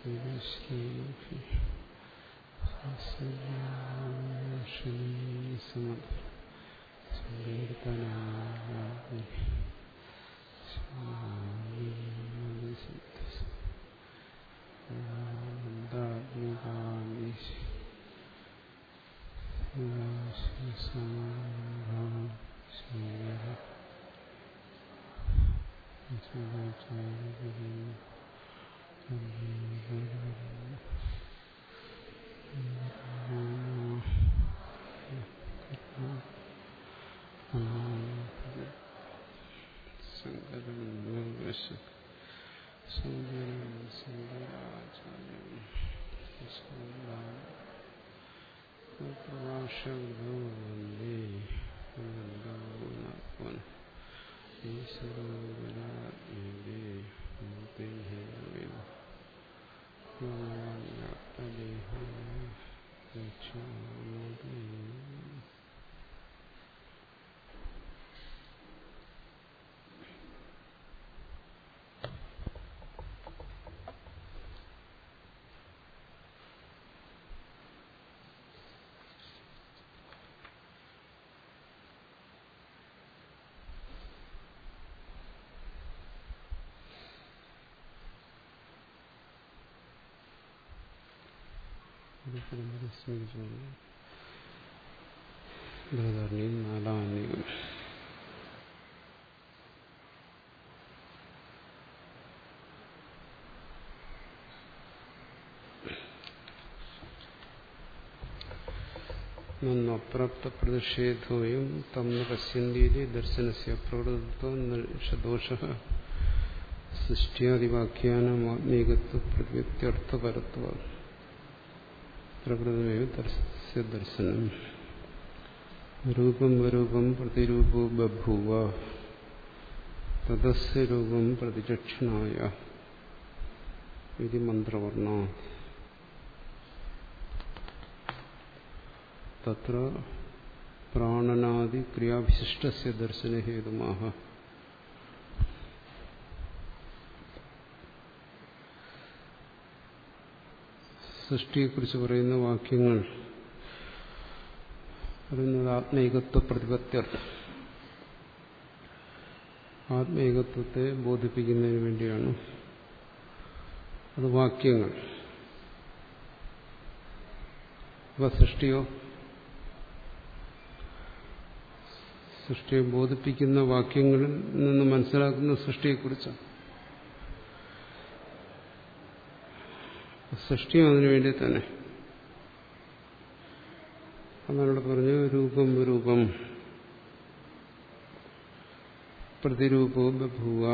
ബൃഹദാരണ്യം നാലാം അന്യം നന്നപ്രാപ്ത പ്രതിഷേധോയും തം ന പശ്യന്തി ദർശനസ്യ പ്രകൃതത്വദോഷ സൃഷ്ടിയാദിവാഖ്യാനമാത്മീകത്വ പ്രവൃത്തിയർത്ഥപരത്വ പ്രകൃതമേവ ദർശനം രൂപം വരൂപം പ്രതിരൂപോ ബഭൂവ തദസ്യ രൂപം പ്രതിചക്ഷണായ ഇത് മന്ത്രവർണ്ണ തത്ര പ്രാണനാദി ക്രിയാവിശിഷ്ടസ്യ ദർശനഹേതുമാഹ സൃഷ്ടിയെക്കുറിച്ച് പറയുന്ന വാക്യങ്ങൾ പറയുന്നത് ആത്മീകത്വ പ്രതിപത്യർത്ഥം ആത്മീകത്വത്തെ ബോധിപ്പിക്കുന്നതിന് വേണ്ടിയാണ് അത് വാക്യങ്ങൾ അപ്പൊ സൃഷ്ടിയോ സൃഷ്ടിയെ ബോധിപ്പിക്കുന്ന വാക്യങ്ങളിൽ നിന്ന് മനസ്സിലാക്കുന്ന സൃഷ്ടിയെക്കുറിച്ചാണ് സൃഷ്ടിയും അതിനു വേണ്ടി തന്നെ അതാണ് പറഞ്ഞു രൂപം രൂപം പ്രതിരൂപോ ബഭൂവ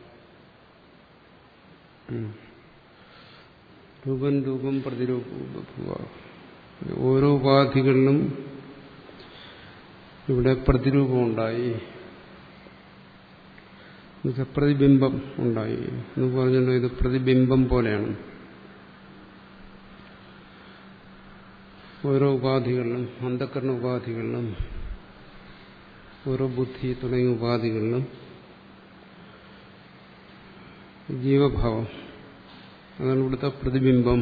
രൂപം രൂപം പ്രതിരൂപോ ബഭൂവ ഓരോ ഉപാധികളിലും ഇവിടെ പ്രതിരൂപം ഉണ്ടായി പ്രതിബിംബം ഉണ്ടായി എന്ന് പറഞ്ഞല്ലോ ഇത് പ്രതിബിംബം പോലെയാണ് ഓരോ ഉപാധികളിലും അന്ധക്കരണ ഉപാധികളിലും ഓരോ ബുദ്ധി തുടങ്ങിയ ഉപാധികളിലും ജീവഭാവം അതാണ് ഇവിടുത്തെ പ്രതിബിംബം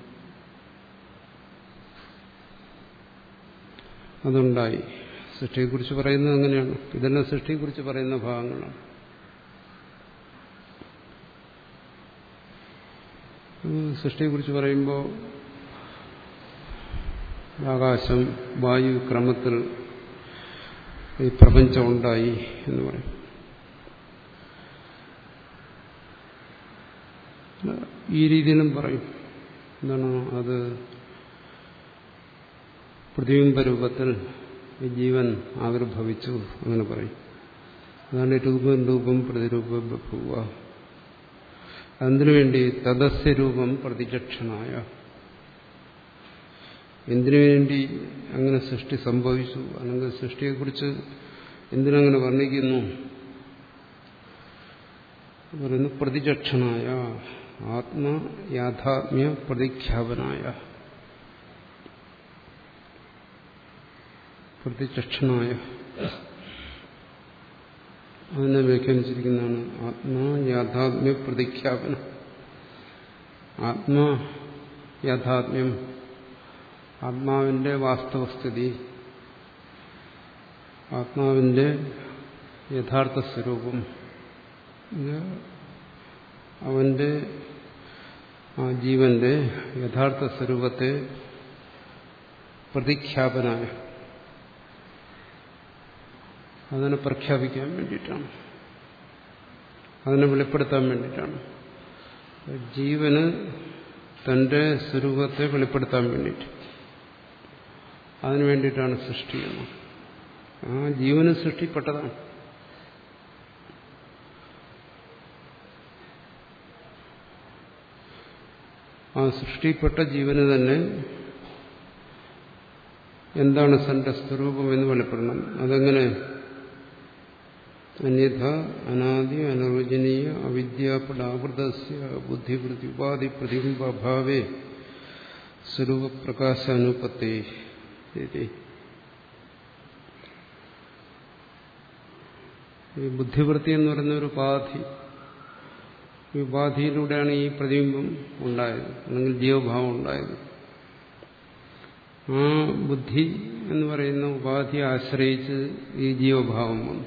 അതുണ്ടായി സൃഷ്ടിയെക്കുറിച്ച് പറയുന്നത് അങ്ങനെയാണ് ഇതെല്ലാം സൃഷ്ടിയെക്കുറിച്ച് പറയുന്ന ഭാഗങ്ങളാണ് സൃഷ്ടിയെക്കുറിച്ച് പറയുമ്പോൾ ആകാശം വായു ക്രമത്തിൽ ഈ പ്രപഞ്ചം ഉണ്ടായി എന്ന് പറയും ഈ രീതിയിലും പറയും എന്താണ് അത് പ്രതിബിംബ രൂപത്തിൽ ജീവൻ ആവിർഭവിച്ചു അങ്ങനെ പറയും അതാണ് രൂപം രൂപം പ്രതിരൂപ ബഭൂവ അതിനു വേണ്ടി തദസ്യ രൂപം പ്രതിചക്ഷണായ എന്തിനു വേണ്ടി അങ്ങനെ സൃഷ്ടി സംഭവിച്ചു അല്ലെങ്കിൽ സൃഷ്ടിയെക്കുറിച്ച് എന്തിനങ്ങനെ വർണ്ണിക്കുന്നു പറയുന്നു പ്രതിചക്ഷണായ ആത്മയാഥാത്മ്യ പ്രതിഖ്യാപനായ പ്രതിചക്ഷണായ അതിനെ വ്യാഖ്യാനിച്ചിരിക്കുന്നതാണ് ആത്മാ യാഥാത്മ്യ പ്രതിഖ്യാപനം ആത്മാ യാഥാത്മ്യം ആത്മാവിന്റെ വാസ്തവസ്ഥിതി ആത്മാവിന്റെ യഥാർത്ഥ സ്വരൂപം അവന്റെ ആ ജീവന്റെ യഥാർത്ഥ സ്വരൂപത്തെ പ്രതിഖ്യാപനായ അതിനെ പ്രഖ്യാപിക്കാൻ വേണ്ടിയിട്ടാണ് അതിനെ വെളിപ്പെടുത്താൻ വേണ്ടിയിട്ടാണ് ജീവന് തന്റെ സ്വരൂപത്തെ വെളിപ്പെടുത്താൻ വേണ്ടിയിട്ട് അതിനു വേണ്ടിയിട്ടാണ് സൃഷ്ടി എന്ന് ആ ജീവന് സൃഷ്ടിപ്പെട്ടതാണ് ആ സൃഷ്ടിപ്പെട്ട ജീവന് തന്നെ എന്താണ് തന്റെ സ്വരൂപം എന്ന് വെളിപ്പെടണം അതെങ്ങനെ അന്യഥ അനാദി അനർവചനീയ അവിദ്യാപടാവൃതസ്യ ബുദ്ധിവൃത്തി ഉപാധി പ്രതിബിംബഭാവേ സ്വരൂപപ്രകാശാനുപത്തേ ഈ ബുദ്ധിവൃത്തി എന്ന് പറയുന്ന ഒരു ഉപാധി ഈ ഉപാധിയിലൂടെയാണ് ഈ പ്രതിബിംബം ഉണ്ടായത് അല്ലെങ്കിൽ ജീവഭാവം ഉണ്ടായത് ആ ബുദ്ധി എന്ന് പറയുന്ന ഉപാധിയെ ആശ്രയിച്ച് ഈ ജീവഭാവം വന്നു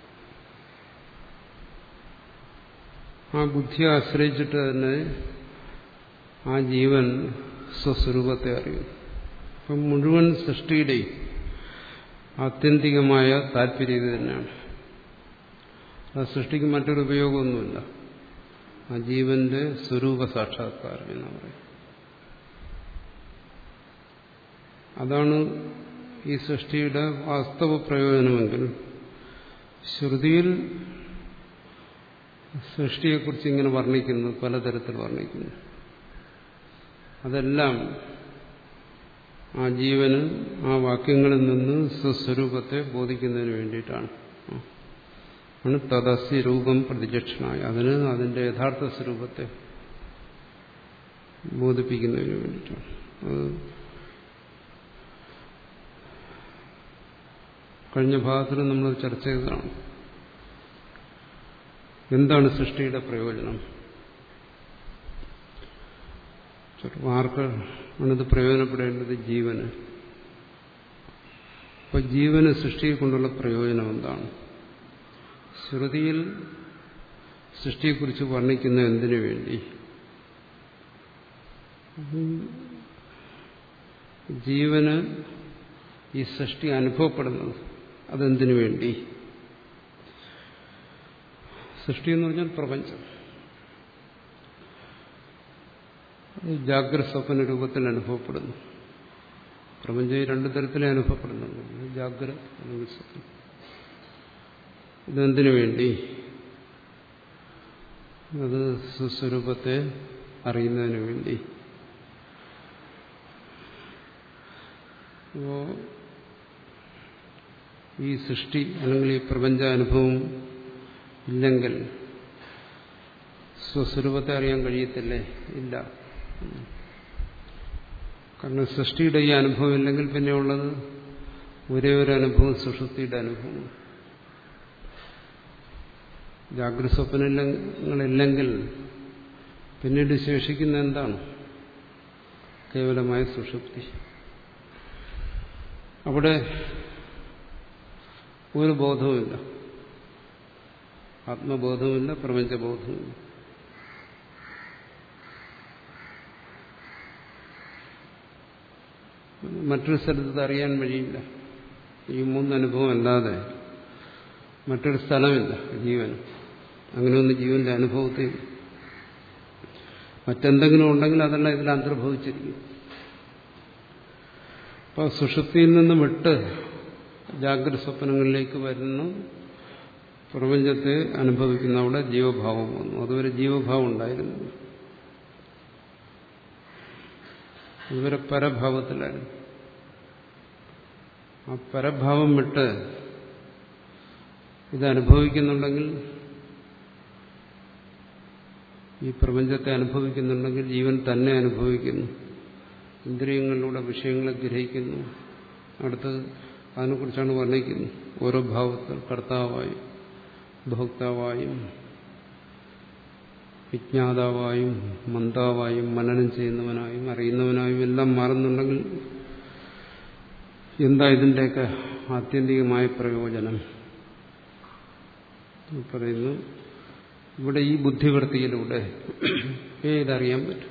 ആ ബുദ്ധിയെ ആശ്രയിച്ചിട്ട് തന്നെ ആ ജീവൻ സ്വസ്വരൂപത്തെ അറിയും അപ്പം മുഴുവൻ സൃഷ്ടിയുടെയും ആത്യന്തികമായ താല്പര്യം ഇത് തന്നെയാണ് ആ സൃഷ്ടിക്ക് മറ്റൊരു ഉപയോഗമൊന്നുമില്ല ആ ജീവന്റെ സ്വരൂപ സാക്ഷാത്കാരം എന്ന് പറയും അതാണ് ഈ സൃഷ്ടിയുടെ വാസ്തവ പ്രയോജനമെങ്കിൽ ശ്രുതിയിൽ സൃഷ്ടിയെക്കുറിച്ച് ഇങ്ങനെ വർണ്ണിക്കുന്നു പലതരത്തിൽ വർണ്ണിക്കുന്നു അതെല്ലാം ആ ജീവന് ആ വാക്യങ്ങളിൽ നിന്ന് സ്വസ്വരൂപത്തെ ബോധിക്കുന്നതിന് വേണ്ടിയിട്ടാണ് ആണ് തദസ്യ രൂപം പ്രതിചക്ഷണായ അതിന് അതിന്റെ യഥാർത്ഥ സ്വരൂപത്തെ ബോധിപ്പിക്കുന്നതിന് വേണ്ടിയിട്ടാണ് അത് കഴിഞ്ഞ ഭാഗത്തിൽ നമ്മൾ ചർച്ച ചെയ്തതാണ് എന്താണ് സൃഷ്ടിയുടെ പ്രയോജനം ആർക്ക് ആണിത് പ്രയോജനപ്പെടേണ്ടത് ജീവന് അപ്പൊ ജീവന് സൃഷ്ടിയെ കൊണ്ടുള്ള പ്രയോജനം എന്താണ് ശ്രുതിയിൽ സൃഷ്ടിയെക്കുറിച്ച് വർണ്ണിക്കുന്ന എന്തിനു വേണ്ടി ജീവന് ഈ സൃഷ്ടി അനുഭവപ്പെടുന്നത് അതെന്തിനു വേണ്ടി സൃഷ്ടി എന്ന് പറഞ്ഞാൽ പ്രപഞ്ചം ജാഗ്രത സ്വപ്ന രൂപത്തിൽ അനുഭവപ്പെടുന്നു പ്രപഞ്ചം രണ്ടു തരത്തിലേ അനുഭവപ്പെടുന്നുണ്ട് ജാഗ്രത അല്ലെങ്കിൽ സ്വപ്നം ഇതെന്തിനു വേണ്ടി അത് സുസ്വരൂപത്തെ അറിയുന്നതിന് വേണ്ടി അപ്പോ ഈ സൃഷ്ടി അല്ലെങ്കിൽ ഈ പ്രപഞ്ച അനുഭവം ഇല്ലെങ്കിൽ സ്വസ്വരൂപത്തെ അറിയാൻ കഴിയത്തില്ലേ ഇല്ല കാരണം സൃഷ്ടിയുടെ ഈ അനുഭവം ഇല്ലെങ്കിൽ പിന്നെ ഉള്ളത് ഒരേ ഒരു അനുഭവം സുഷുപ്തിയുടെ അനുഭവം ജാഗ്രത സ്വപ്നങ്ങളില്ലെങ്കിൽ പിന്നീട് ശേഷിക്കുന്ന എന്താണ് കേവലമായ സുഷുപ്തി അവിടെ ഒരു ബോധവുമില്ല ആത്മബോധവുമില്ല പ്രപഞ്ചബോധവുമില്ല മറ്റൊരു സ്ഥലത്ത് അറിയാൻ വഴിയില്ല ഈ മൂന്നനുഭവം അല്ലാതെ മറ്റൊരു സ്ഥലമില്ല ജീവൻ അങ്ങനെയൊന്നും ജീവന്റെ അനുഭവത്തിൽ മറ്റെന്തെങ്കിലും ഉണ്ടെങ്കിൽ അതെല്ലാം ഇതിൽ അന്തർഭവിച്ചിരിക്കും അപ്പോൾ സുഷുപ്തിയിൽ നിന്ന് വിട്ട് ജാഗ്രത സ്വപ്നങ്ങളിലേക്ക് വരുന്ന പ്രപഞ്ചത്തെ അനുഭവിക്കുന്ന അവിടെ ജീവഭാവം വന്നു അതുവരെ ജീവഭാവം ഉണ്ടായിരുന്നു ഇവരെ പരഭാവത്തിലായിരുന്നു ആ പരഭാവം വിട്ട് ഇത് അനുഭവിക്കുന്നുണ്ടെങ്കിൽ ഈ പ്രപഞ്ചത്തെ അനുഭവിക്കുന്നുണ്ടെങ്കിൽ ജീവൻ തന്നെ അനുഭവിക്കുന്നു ഇന്ദ്രിയങ്ങളിലൂടെ വിഷയങ്ങളെ ഗ്രഹിക്കുന്നു അടുത്തത് അതിനെക്കുറിച്ചാണ് വർണ്ണിക്കുന്നത് ഓരോ ഭാവത്തിൽ കർത്താവായും ഭോക്താവായും വിജ്ഞാതാവായും മന്ദാവായും മനനം ചെയ്യുന്നവനായും അറിയുന്നവനായും എല്ലാം മാറുന്നുണ്ടെങ്കിൽ എന്താ ഇതിൻ്റെയൊക്കെ ആത്യന്തികമായ പ്രയോജനം പറയുന്നു ഇവിടെ ഈ ബുദ്ധിവൃത്തിയിലൂടെ ഏതറിയാൻ പറ്റും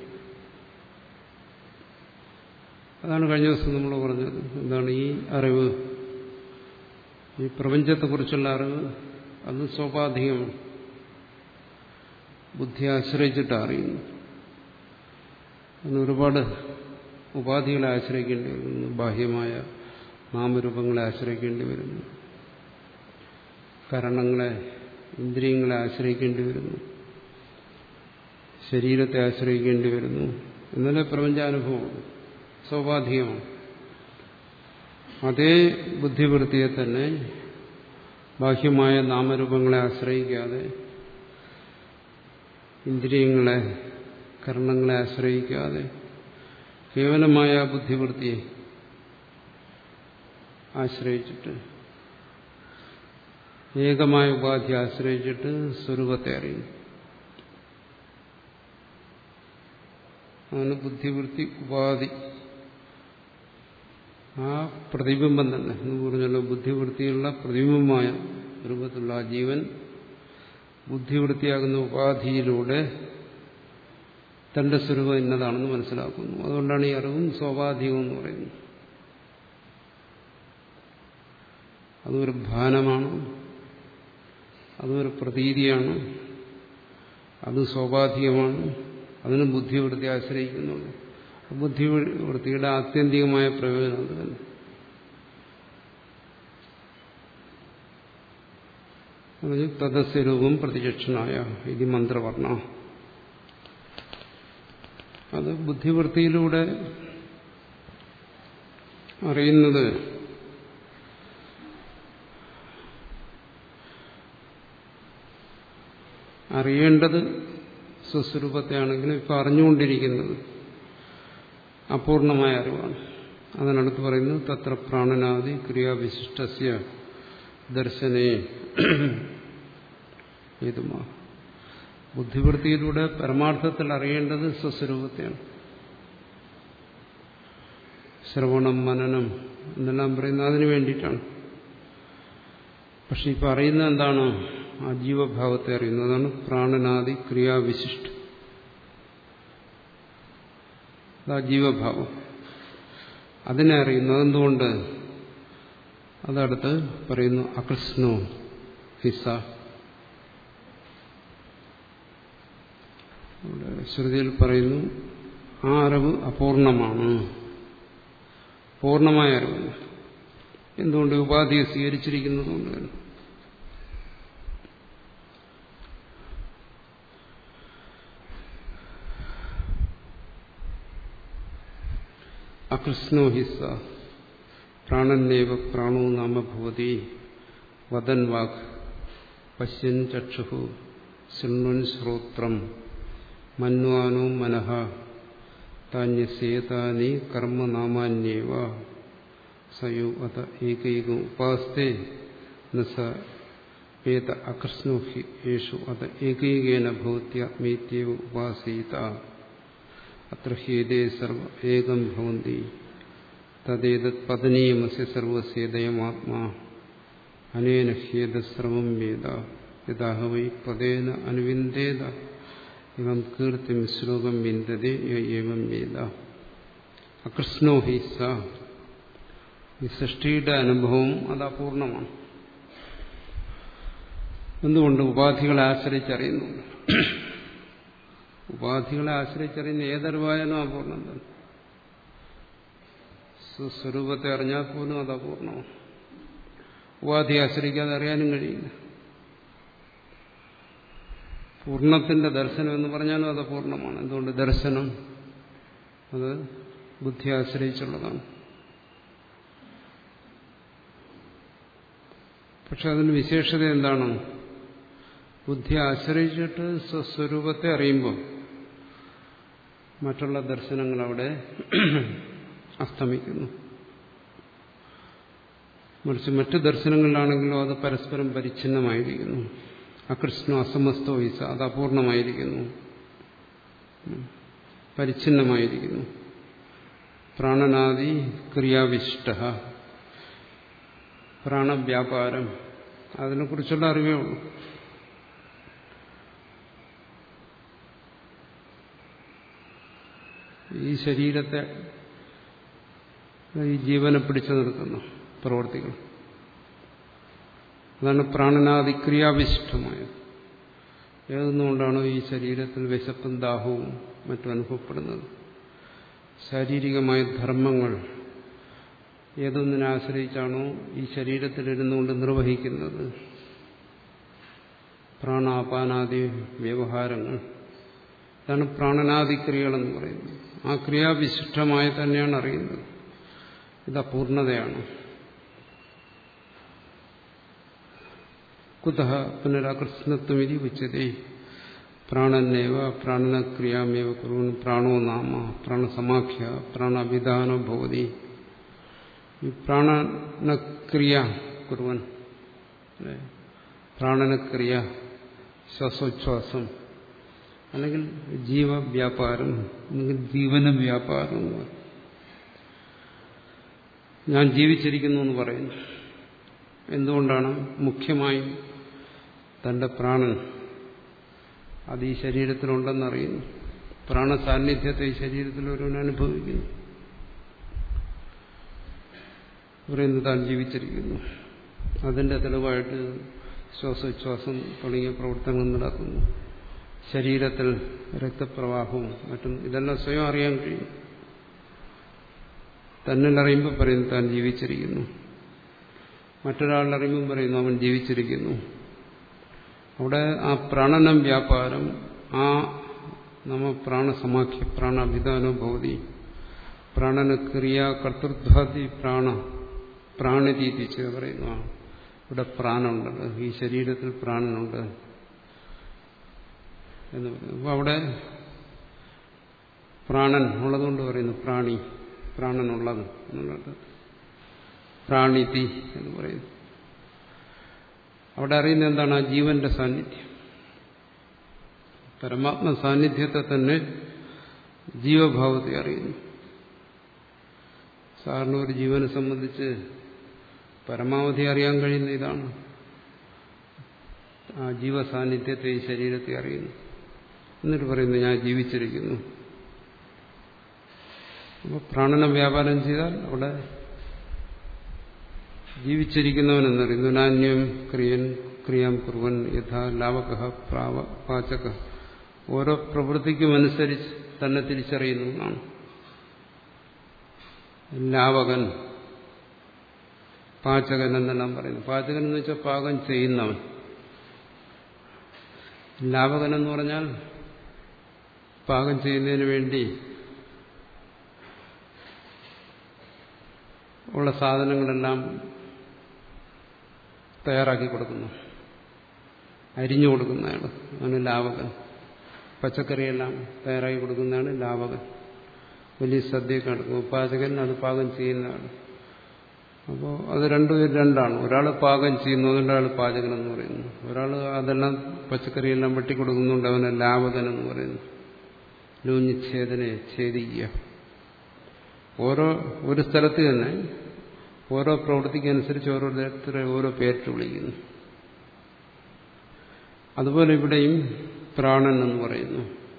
അതാണ് കഴിഞ്ഞ ദിവസം നമ്മൾ പറഞ്ഞത് എന്താണ് ഈ അറിവ് ഈ പ്രപഞ്ചത്തെക്കുറിച്ചുള്ള അറിവ് അത് സ്വാഭാവികമാണ് ബുദ്ധി ആശ്രയിച്ചിട്ട് അറിയുന്നു അതിന് ഒരുപാട് ഉപാധികളെ ആശ്രയിക്കേണ്ടി വരുന്നു ബാഹ്യമായ നാമരൂപങ്ങളെ ആശ്രയിക്കേണ്ടി വരുന്നു കരണങ്ങളെ ഇന്ദ്രിയങ്ങളെ ആശ്രയിക്കേണ്ടി വരുന്നു ശരീരത്തെ ആശ്രയിക്കേണ്ടി വരുന്നു എന്നാലേ പ്രപഞ്ചാനുഭവമാണ് സ്വാഭാവികമാണ് അതേ ബുദ്ധിവൃത്തിയെ തന്നെ ബാഹ്യമായ നാമരൂപങ്ങളെ ആശ്രയിക്കാതെ ഇന്ദ്രിയങ്ങളെ കർണങ്ങളെ ആശ്രയിക്കാതെ കേവലമായ ബുദ്ധിവൃത്തിയെ ആശ്രയിച്ചിട്ട് ഏകമായ ഉപാധി ആശ്രയിച്ചിട്ട് സ്വരൂപത്തെ അറിയുന്നു അങ്ങനെ ബുദ്ധിവൃത്തി ഉപാധി ആ പ്രതിബിംബം തന്നെ എന്ന് പറഞ്ഞല്ലോ ബുദ്ധിവൃത്തിയുള്ള പ്രതിബിംബമായ രൂപത്തിലുള്ള ആ ജീവൻ ബുദ്ധിവൃത്തിയാകുന്ന ഉപാധിയിലൂടെ തന്റെ സ്വരൂപം ഇന്നതാണെന്ന് മനസ്സിലാക്കുന്നു അതുകൊണ്ടാണ് ഈ അറിവും സ്വാഭാവികം എന്ന് പറയുന്നത് അതൊരു ഭാനമാണ് അതൊരു പ്രതീതിയാണ് അത് സ്വാഭാവികമാണ് അതിന് ബുദ്ധിവൃത്തി ആശ്രയിക്കുന്നുള്ളൂ ബുദ്ധിവൃത്തിയുടെ ആത്യന്തികമായ പ്രയോജനം അത് തന്നെ തദസ്വരൂപം പ്രതിചക്ഷനായ ഇത് മന്ത്രവർണ്ണ അത് ബുദ്ധിവൃത്തിയിലൂടെ അറിയുന്നത് അറിയേണ്ടത് സ്വസ്വരൂപത്തെയാണെങ്കിലും ഇപ്പൊ അറിഞ്ഞുകൊണ്ടിരിക്കുന്നത് അപൂർണമായ അറിവാണ് അതിനടുത്ത് പറയുന്നത് തത്ര പ്രാണനാദി ക്രിയാവിശിഷ്ടസ്യ ദർശനേ ഏതുമാ ബുദ്ധിവൃത്തിയിലൂടെ പരമാർത്ഥത്തിൽ അറിയേണ്ടത് സ്വസ്വരൂപത്തെയാണ് ശ്രവണം മനനം എന്നെല്ലാം പറയുന്നത് അതിനു വേണ്ടിയിട്ടാണ് പക്ഷെ ഇപ്പൊ അറിയുന്നത് എന്താണ് ആ ജീവഭാവത്തെ അറിയുന്നതാണ് പ്രാണനാദി ക്രിയാവിശിഷ്ട ആ ജീവഭാവം അതിനെ അറിയുന്നു അതെന്തുകൊണ്ട് അതടുത്ത് പറയുന്നു അകൃഷ്ണോ ഹിസ ശ്രുതിയിൽ പറയുന്നു ആ അറിവ് അപൂർണമാണ് പൂർണ്ണമായ അറിവല്ല എന്തുകൊണ്ട് ഉപാധിയെ സ്വീകരിച്ചിരിക്കുന്നതുകൊണ്ട് തന്നെ അകൃഷ്ണോ ഹിസ പ്രാണന്നേവ പ്രാണോ നാമ ഭവതി വദൻ വാക് പശ്യൻ ചക്ഷു ശൃണ്വൻ ശ്രോത്രം മന്വാനോ മനഃ താന്യസേതാനി കർമ്മനാമാന്യേവ സയോ അത ഏകൈക ഉപാസ്തേ നസ ഏത അകൃഷ്ണോ ഹി യേഷു അത ഏകൈകേന ഭവത്യാത്മേത്യവ ഉപാസീത അത്ര ഹേതേ സർവ ഏകം ഭവന്തി തദ്ദേതത് പതനീയമസ്യ സർവസ്യേതയമാത്മാ അനേന ഹ്യേതസർവം വേദ യഥാഹ വൈ പദേന അനുവിന്ദേത ഇവം കീർത്തിം ശ്ലോകം വിന്ദതേ ഏവം വേദ അകൃഷ്ണോ ഹി സ ഈ സൃഷ്ടിയുടെ അനുഭവം അത് അപൂർണമാണ് എന്തുകൊണ്ട് ഉപാധികളെ ആശ്രയിച്ചറിയുന്നുണ്ട് ഉപാധികളെ ആശ്രയിച്ചറിയുന്ന ഏതറിവായാലും അപൂർണം തന്നെ സ്വരൂപത്തെ അറിഞ്ഞാൽ പോലും അത് അപൂർണമാണ് ഉപാധിയെ ആശ്രയിക്കാതെ അറിയാനും കഴിയില്ല പൂർണ്ണത്തിന്റെ ദർശനം എന്ന് പറഞ്ഞാലും അത് പൂർണ്ണമാണ് എന്തുകൊണ്ട് ദർശനം അത് ബുദ്ധി ആശ്രയിച്ചുള്ളതാണ് പക്ഷെ അതിന് വിശേഷത എന്താണ് ബുദ്ധി ആശ്രയിച്ചിട്ട് സ്വസ്വരൂപത്തെ അറിയുമ്പോൾ മറ്റുള്ള ദർശനങ്ങൾ അവിടെ അസ്തമിക്കുന്നു മറിച്ച് മറ്റു ദർശനങ്ങളിലാണെങ്കിലോ അത് പരസ്പരം പരിച്ഛിന്നമായിരിക്കുന്നു അകൃഷ്ണോ അസമസ്തോ ഈസ അത് അപൂർണമായിരിക്കുന്നു പരിച്ഛിന്നമായിരിക്കുന്നു പ്രാണനാദി ക്രിയാവിഷ്ട പ്രാണവ്യാപാരം അതിനെക്കുറിച്ചുള്ള അറിവേ ഉള്ളൂ ഈ ശരീരത്തെ ഈ ജീവനെ പിടിച്ചു നിർത്തുന്നു പ്രവർത്തികൾ അതാണ് പ്രാണനാദിക്രിയാവിശിഷ്ടമായത് ഏതെന്നുകൊണ്ടാണോ ഈ ശരീരത്തിൽ വിശപ്പും ദാഹവും മറ്റും അനുഭവപ്പെടുന്നത് ശാരീരികമായ ധർമ്മങ്ങൾ ഏതൊന്നിനെ ആശ്രയിച്ചാണോ ഈ ശരീരത്തിലിരുന്നുകൊണ്ട് നിർവഹിക്കുന്നത് പ്രാണാപാനാദി വ്യവഹാരങ്ങൾ ഇതാണ് പ്രാണനാദിക്രിയകളെന്ന് പറയുന്നത് ആ ക്രിയാവിശിഷ്ടമായി തന്നെയാണ് അറിയുന്നത് ഇത് അപൂർണതയാണ് കുത പുനരാകൃഷ്ണത്വമിതി ഉച്ചതേ പ്രാണനേവ പ്രാണനക്രിയാമേവ കുറുവൻ പ്രാണോ നാമ പ്രാണസമാഖ്യ പ്രാണവിധാനോ ഭവതി ഈ പ്രാണനക്രിയ കുറുവൻ പ്രാണനക്രിയ ശ്വാസോച്ഛ്വാസം അല്ലെങ്കിൽ ജീവവ്യാപാരം അല്ലെങ്കിൽ ജീവന വ്യാപാരം എന്ന് പറയും ഞാൻ ജീവിച്ചിരിക്കുന്നു എന്ന് പറയുന്നു എന്തുകൊണ്ടാണ് മുഖ്യമായും തന്റെ പ്രാണൻ അത് ഈ ശരീരത്തിലുണ്ടെന്നറിയുന്നു പ്രാണസാന്നിധ്യത്തെ ഈ ശരീരത്തിൽ ഒരുവൻ അനുഭവിക്കുന്നു പറയുന്നു താൻ ജീവിച്ചിരിക്കുന്നു അതിന്റെ തെളിവായിട്ട് ശ്വാസോച്ഛ്വാസം തുടങ്ങിയ പ്രവർത്തനങ്ങൾ നടക്കുന്നു ശരീരത്തിൽ രക്തപ്രവാഹവും മറ്റും ഇതെല്ലാം സ്വയം അറിയാൻ കഴിയും തന്നിൽ അറിയുമ്പോൾ പറയുന്നു താൻ ജീവിച്ചിരിക്കുന്നു മറ്റൊരാളിലറിയുമ്പോൾ പറയുന്നു അവൻ ജീവിച്ചിരിക്കുന്നു അവിടെ ആ പ്രാണനം വ്യാപാരം ആ നമ്മ പ്രാണസമാഖ്യ പ്രാണവിധാനോ ഭവതി പ്രാണനക്രിയ കർത്തൃത്വാദി പ്രാണ പ്രാണരീതിച്ച് പറയുന്നു ആ ഇവിടെ പ്രാണുണ്ട് ഈ ശരീരത്തിൽ പ്രാണനുണ്ട് എന്ന് പറയുന്നു അപ്പോൾ അവിടെ പ്രാണൻ ഉള്ളതുകൊണ്ട് പറയുന്നു പ്രാണി പ്രാണനുള്ളത് എന്നുള്ളത് പ്രാണിതി എന്ന് പറയുന്നു അവിടെ അറിയുന്ന എന്താണ് ആ ജീവന്റെ സാന്നിധ്യം പരമാത്മ സാന്നിധ്യത്തെ തന്നെ ജീവഭാവത്തെ അറിയുന്നു സാറിന് ഒരു ജീവനെ സംബന്ധിച്ച് പരമാവധി അറിയാൻ കഴിയുന്ന ഇതാണ് ആ ജീവസാന്നിധ്യത്തെ ഈ ശരീരത്തെ അറിയുന്നു എന്നിട്ട് പറയുന്നു ഞാൻ ജീവിച്ചിരിക്കുന്നു അപ്പോൾ പ്രാണന വ്യാപാരം ചെയ്താൽ അവിടെ ജീവിച്ചിരിക്കുന്നവനെന്നറിയുന്നു നാന്യം ക്രിയൻ ക്രിയാം കുറുവൻ യഥാ ലാവക പ്രാവ പാചക ഓരോ പ്രവൃത്തിക്കുമനുസരിച്ച് തന്നെ തിരിച്ചറിയുന്നു എന്നാണ് ലാവകൻ പാചകൻ എന്നെല്ലാം പറയുന്നു പാചകൻ എന്ന് വെച്ചാൽ പാകം ചെയ്യുന്നവൻ ലാവകൻ എന്ന് പറഞ്ഞാൽ പാകം ചെയ്യുന്നതിന് വേണ്ടി ഉള്ള സാധനങ്ങളെല്ലാം തയ്യാറാക്കി കൊടുക്കുന്നു അരിഞ്ഞു കൊടുക്കുന്നതാണ് അവന് ലാവകൻ പച്ചക്കറിയെല്ലാം തയ്യാറാക്കി കൊടുക്കുന്നതാണ് ലാവകൻ വലിയ സദ്യയൊക്കെ നടക്കും പാചകൻ അത് പാകം ചെയ്യുന്നതാണ് അപ്പോൾ അത് രണ്ടുപേരും രണ്ടാണ് ഒരാൾ പാകം ചെയ്യുന്നു അതുകൊണ്ട് ഒരാൾ പാചകൻ എന്ന് പറയുന്നു ഒരാൾ അതെല്ലാം പച്ചക്കറിയെല്ലാം വെട്ടിക്കൊടുക്കുന്നുണ്ട് അവനെ ലാവകൻ എന്ന് പറയുന്നു ലൂഞ്ഞിച്ഛേദനെ ഛേദിക്കുക ഓരോ ഒരു സ്ഥലത്ത് തന്നെ ഓരോ പ്രവൃത്തിക്കനുസരിച്ച് ഓരോരുത്തരെ ഓരോ പേരിട്ട് വിളിക്കുന്നു അതുപോലെ ഇവിടെയും പ്രാണൻ എന്ന് പറയുന്നു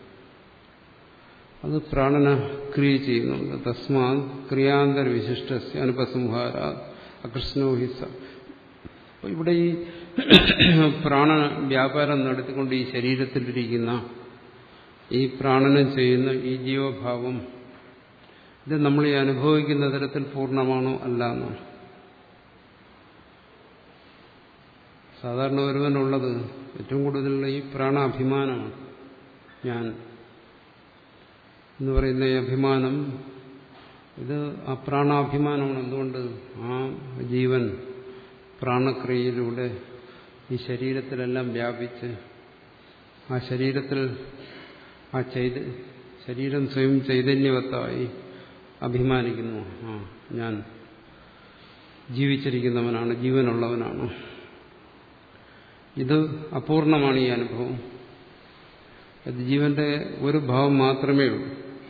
അത് പ്രാണന ക്രിയ ചെയ്യുന്നുണ്ട് തസ്മാ ക്രിയാന്തര വിശിഷ്ട അനുപസംഹാര അകൃഷ്ണോഹിസ അപ്പൊ ഇവിടെ ഈ പ്രാണ വ്യാപാരം നടത്തിക്കൊണ്ട് ഈ ശരീരത്തിലിരിക്കുന്ന ഈ പ്രാണനം ചെയ്യുന്ന ഈ ജീവഭാവം ഇത് നമ്മൾ ഈ അനുഭവിക്കുന്ന തരത്തിൽ പൂർണ്ണമാണോ അല്ല എന്നാണ് സാധാരണ ഒരുവനുള്ളത് ഏറ്റവും കൂടുതലുള്ള ഈ പ്രാണാഭിമാനമാണ് ഞാൻ എന്ന് പറയുന്ന ഈ അഭിമാനം ഇത് ആ പ്രാണാഭിമാനമാണ് എന്തുകൊണ്ട് ആ ജീവൻ പ്രാണക്രിയയിലൂടെ ഈ ശരീരത്തിലെല്ലാം വ്യാപിച്ച് ആ ശരീരത്തിൽ ആ ചൈത ശരീരം സ്വയം ചൈതന്യവത്തായി അഭിമാനിക്കുന്നു ആ ഞാൻ ജീവിച്ചിരിക്കുന്നവനാണ് ജീവനുള്ളവനാണ് ഇത് അപൂർണമാണ് ഈ അനുഭവം അത് ജീവന്റെ ഒരു ഭാവം മാത്രമേ ഉള്ളൂ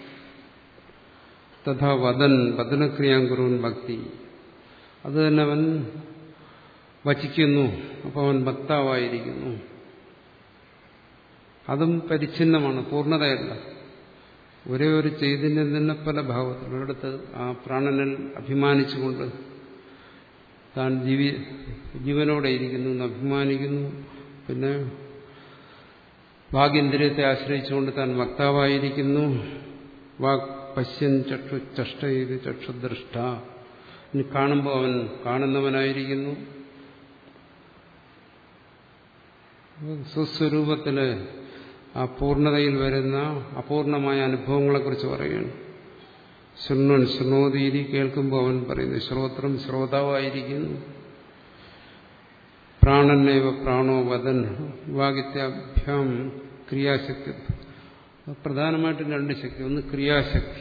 തഥാ വദൻ വദനക്രിയാം കുറുവൻ ഭക്തി അത് തന്നെ അവൻ വചിക്കുന്നു അപ്പോൾ അവൻ ഭക്താവായിരിക്കുന്നു അതും പരിച്ഛിന്നമാണ് പൂർണ്ണതയല്ല ഒരേ ഒരു ചൈതന്യം തന്നെ പല ഭാവത്തിൽ ഒരിടത്ത് ആ പ്രാണനിൽ അഭിമാനിച്ചുകൊണ്ട് താൻ ജീവി ജീവനോടെ ഇരിക്കുന്നു എന്ന് അഭിമാനിക്കുന്നു പിന്നെ വാഗേന്ദ്രിയത്തെ ആശ്രയിച്ചുകൊണ്ട് താൻ വക്താവായിരിക്കുന്നു വാക് പശ്യൻ ചക്ഷു ചഷ്ട ചെയ്ത് ചക്ഷുദ്രഷ്ട ഇനി കാണുമ്പോൾ അവൻ കാണുന്നവനായിരിക്കുന്നു സ്വസ്വരൂപത്തില് ആ പൂർണ്ണതയിൽ വരുന്ന അപൂർണമായ അനുഭവങ്ങളെക്കുറിച്ച് പറയുകയാണ് ശൃണ്ണൻ ശൃണോതീരി കേൾക്കുമ്പോൾ അവൻ പറയുന്നു ശ്രോത്രം ശ്രോതാവായിരിക്കുന്നു പ്രാണനേവ പ്രാണോ വദൻ വാഗിത്യാഭ്യാം ക്രിയാശക്തി പ്രധാനമായിട്ടും രണ്ട് ശക്തി ഒന്ന് ക്രിയാശക്തി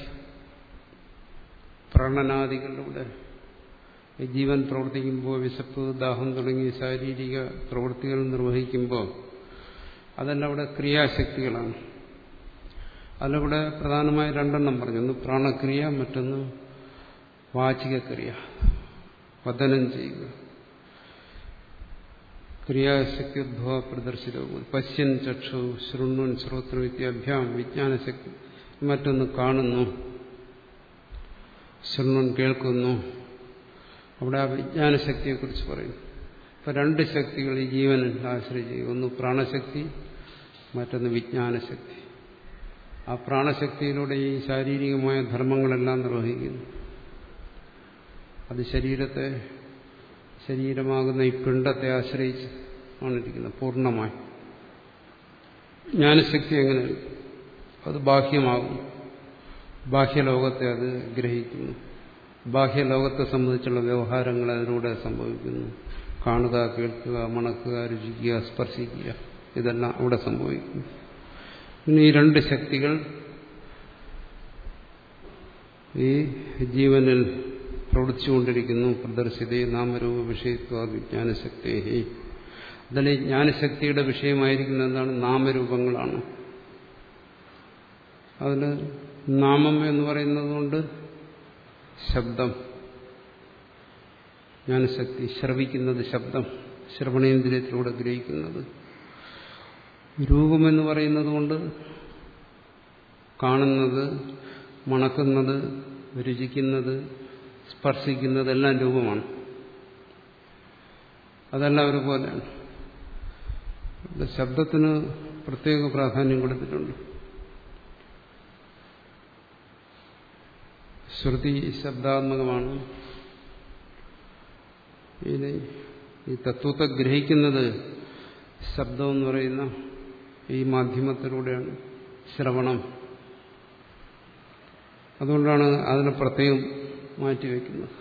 പ്രാണനാദികളിലൂടെ ജീവൻ പ്രവർത്തിക്കുമ്പോൾ വിശപ്പ് ദാഹം തുടങ്ങിയ ശാരീരിക പ്രവൃത്തികൾ നിർവഹിക്കുമ്പോൾ അതെല്ലാം അവിടെ ക്രിയാശക്തികളാണ് അതിലൂടെ പ്രധാനമായി രണ്ടെണ്ണം പറഞ്ഞു ഒന്ന് പ്രാണക്രിയ മറ്റൊന്ന് വാചികക്രിയ വദനം ചെയ്യുക ക്രിയാശക്തി ഉദ്ഭവ പ്രദർശിതവും പശ്യൻ ചക്ഷു ശൃണ്ണുൻ ശ്രോത്ര വിദ്യാഭ്യാം വിജ്ഞാനശക്തി മറ്റൊന്ന് കാണുന്നു ശൃണ്ണുൻ കേൾക്കുന്നു അവിടെ ആ വിജ്ഞാനശക്തിയെക്കുറിച്ച് പറയുന്നു ഇപ്പൊ രണ്ട് ശക്തികൾ ഈ ജീവനിൽ ആശ്രയിച്ച് ഒന്ന് പ്രാണശക്തി മറ്റൊന്ന് വിജ്ഞാനശക്തി ആ പ്രാണശക്തിയിലൂടെ ഈ ശാരീരികമായ ധർമ്മങ്ങളെല്ലാം നിർവഹിക്കുന്നു അത് ശരീരത്തെ ശരീരമാകുന്ന ഈ പിണ്ടത്തെ ആശ്രയിച്ച് ആണ് ഇരിക്കുന്നത് പൂർണ്ണമായി ജ്ഞാനശക്തി എങ്ങനെ അത് ബാഹ്യമാകും ബാഹ്യലോകത്തെ അത് ഗ്രഹിക്കുന്നു ബാഹ്യലോകത്തെ സംബന്ധിച്ചുള്ള വ്യവഹാരങ്ങൾ അതിലൂടെ സംഭവിക്കുന്നു കാണുക കേൾക്കുക മണക്കുക രുചിക്കുക സ്പർശിക്കുക ഇതെല്ലാം അവിടെ സംഭവിക്കുന്നു പിന്നെ ഈ രണ്ട് ശക്തികൾ ഈ ജീവനിൽ പ്രവർത്തിച്ചുകൊണ്ടിരിക്കുന്നു പ്രദർശിത നാമരൂപ വിഷയത്വ വിജ്ഞാനശക്തി അതിൽ ജ്ഞാനശക്തിയുടെ വിഷയമായിരിക്കുന്ന എന്താണ് നാമരൂപങ്ങളാണ് അതിൽ നാമം എന്ന് പറയുന്നത് കൊണ്ട് ശബ്ദം ജ്ഞാനശക്തി ശ്രവിക്കുന്നത് ശബ്ദം ശ്രവണേന്ദ്രിയത്തിലൂടെ ഗ്രഹിക്കുന്നത് രൂപമെന്ന് പറയുന്നത് കൊണ്ട് കാണുന്നത് മണക്കുന്നത് രുചിക്കുന്നത് സ്പർശിക്കുന്നതെല്ലാം രൂപമാണ് അതെല്ലാം ഒരുപോലെയാണ് ഇവിടെ ശബ്ദത്തിന് പ്രത്യേക പ്രാധാന്യം കൊടുത്തിട്ടുണ്ട് ശ്രുതി ശബ്ദാത്മകമാണ് ഇനി ഈ തത്വത്തെ ഗ്രഹിക്കുന്നത് ശബ്ദം എന്ന് പറയുന്ന ഈ മാധ്യമത്തിലൂടെയാണ് ശ്രവണം അതുകൊണ്ടാണ് അതിനെ പ്രത്യേകം മാറ്റിവെക്കുന്നത്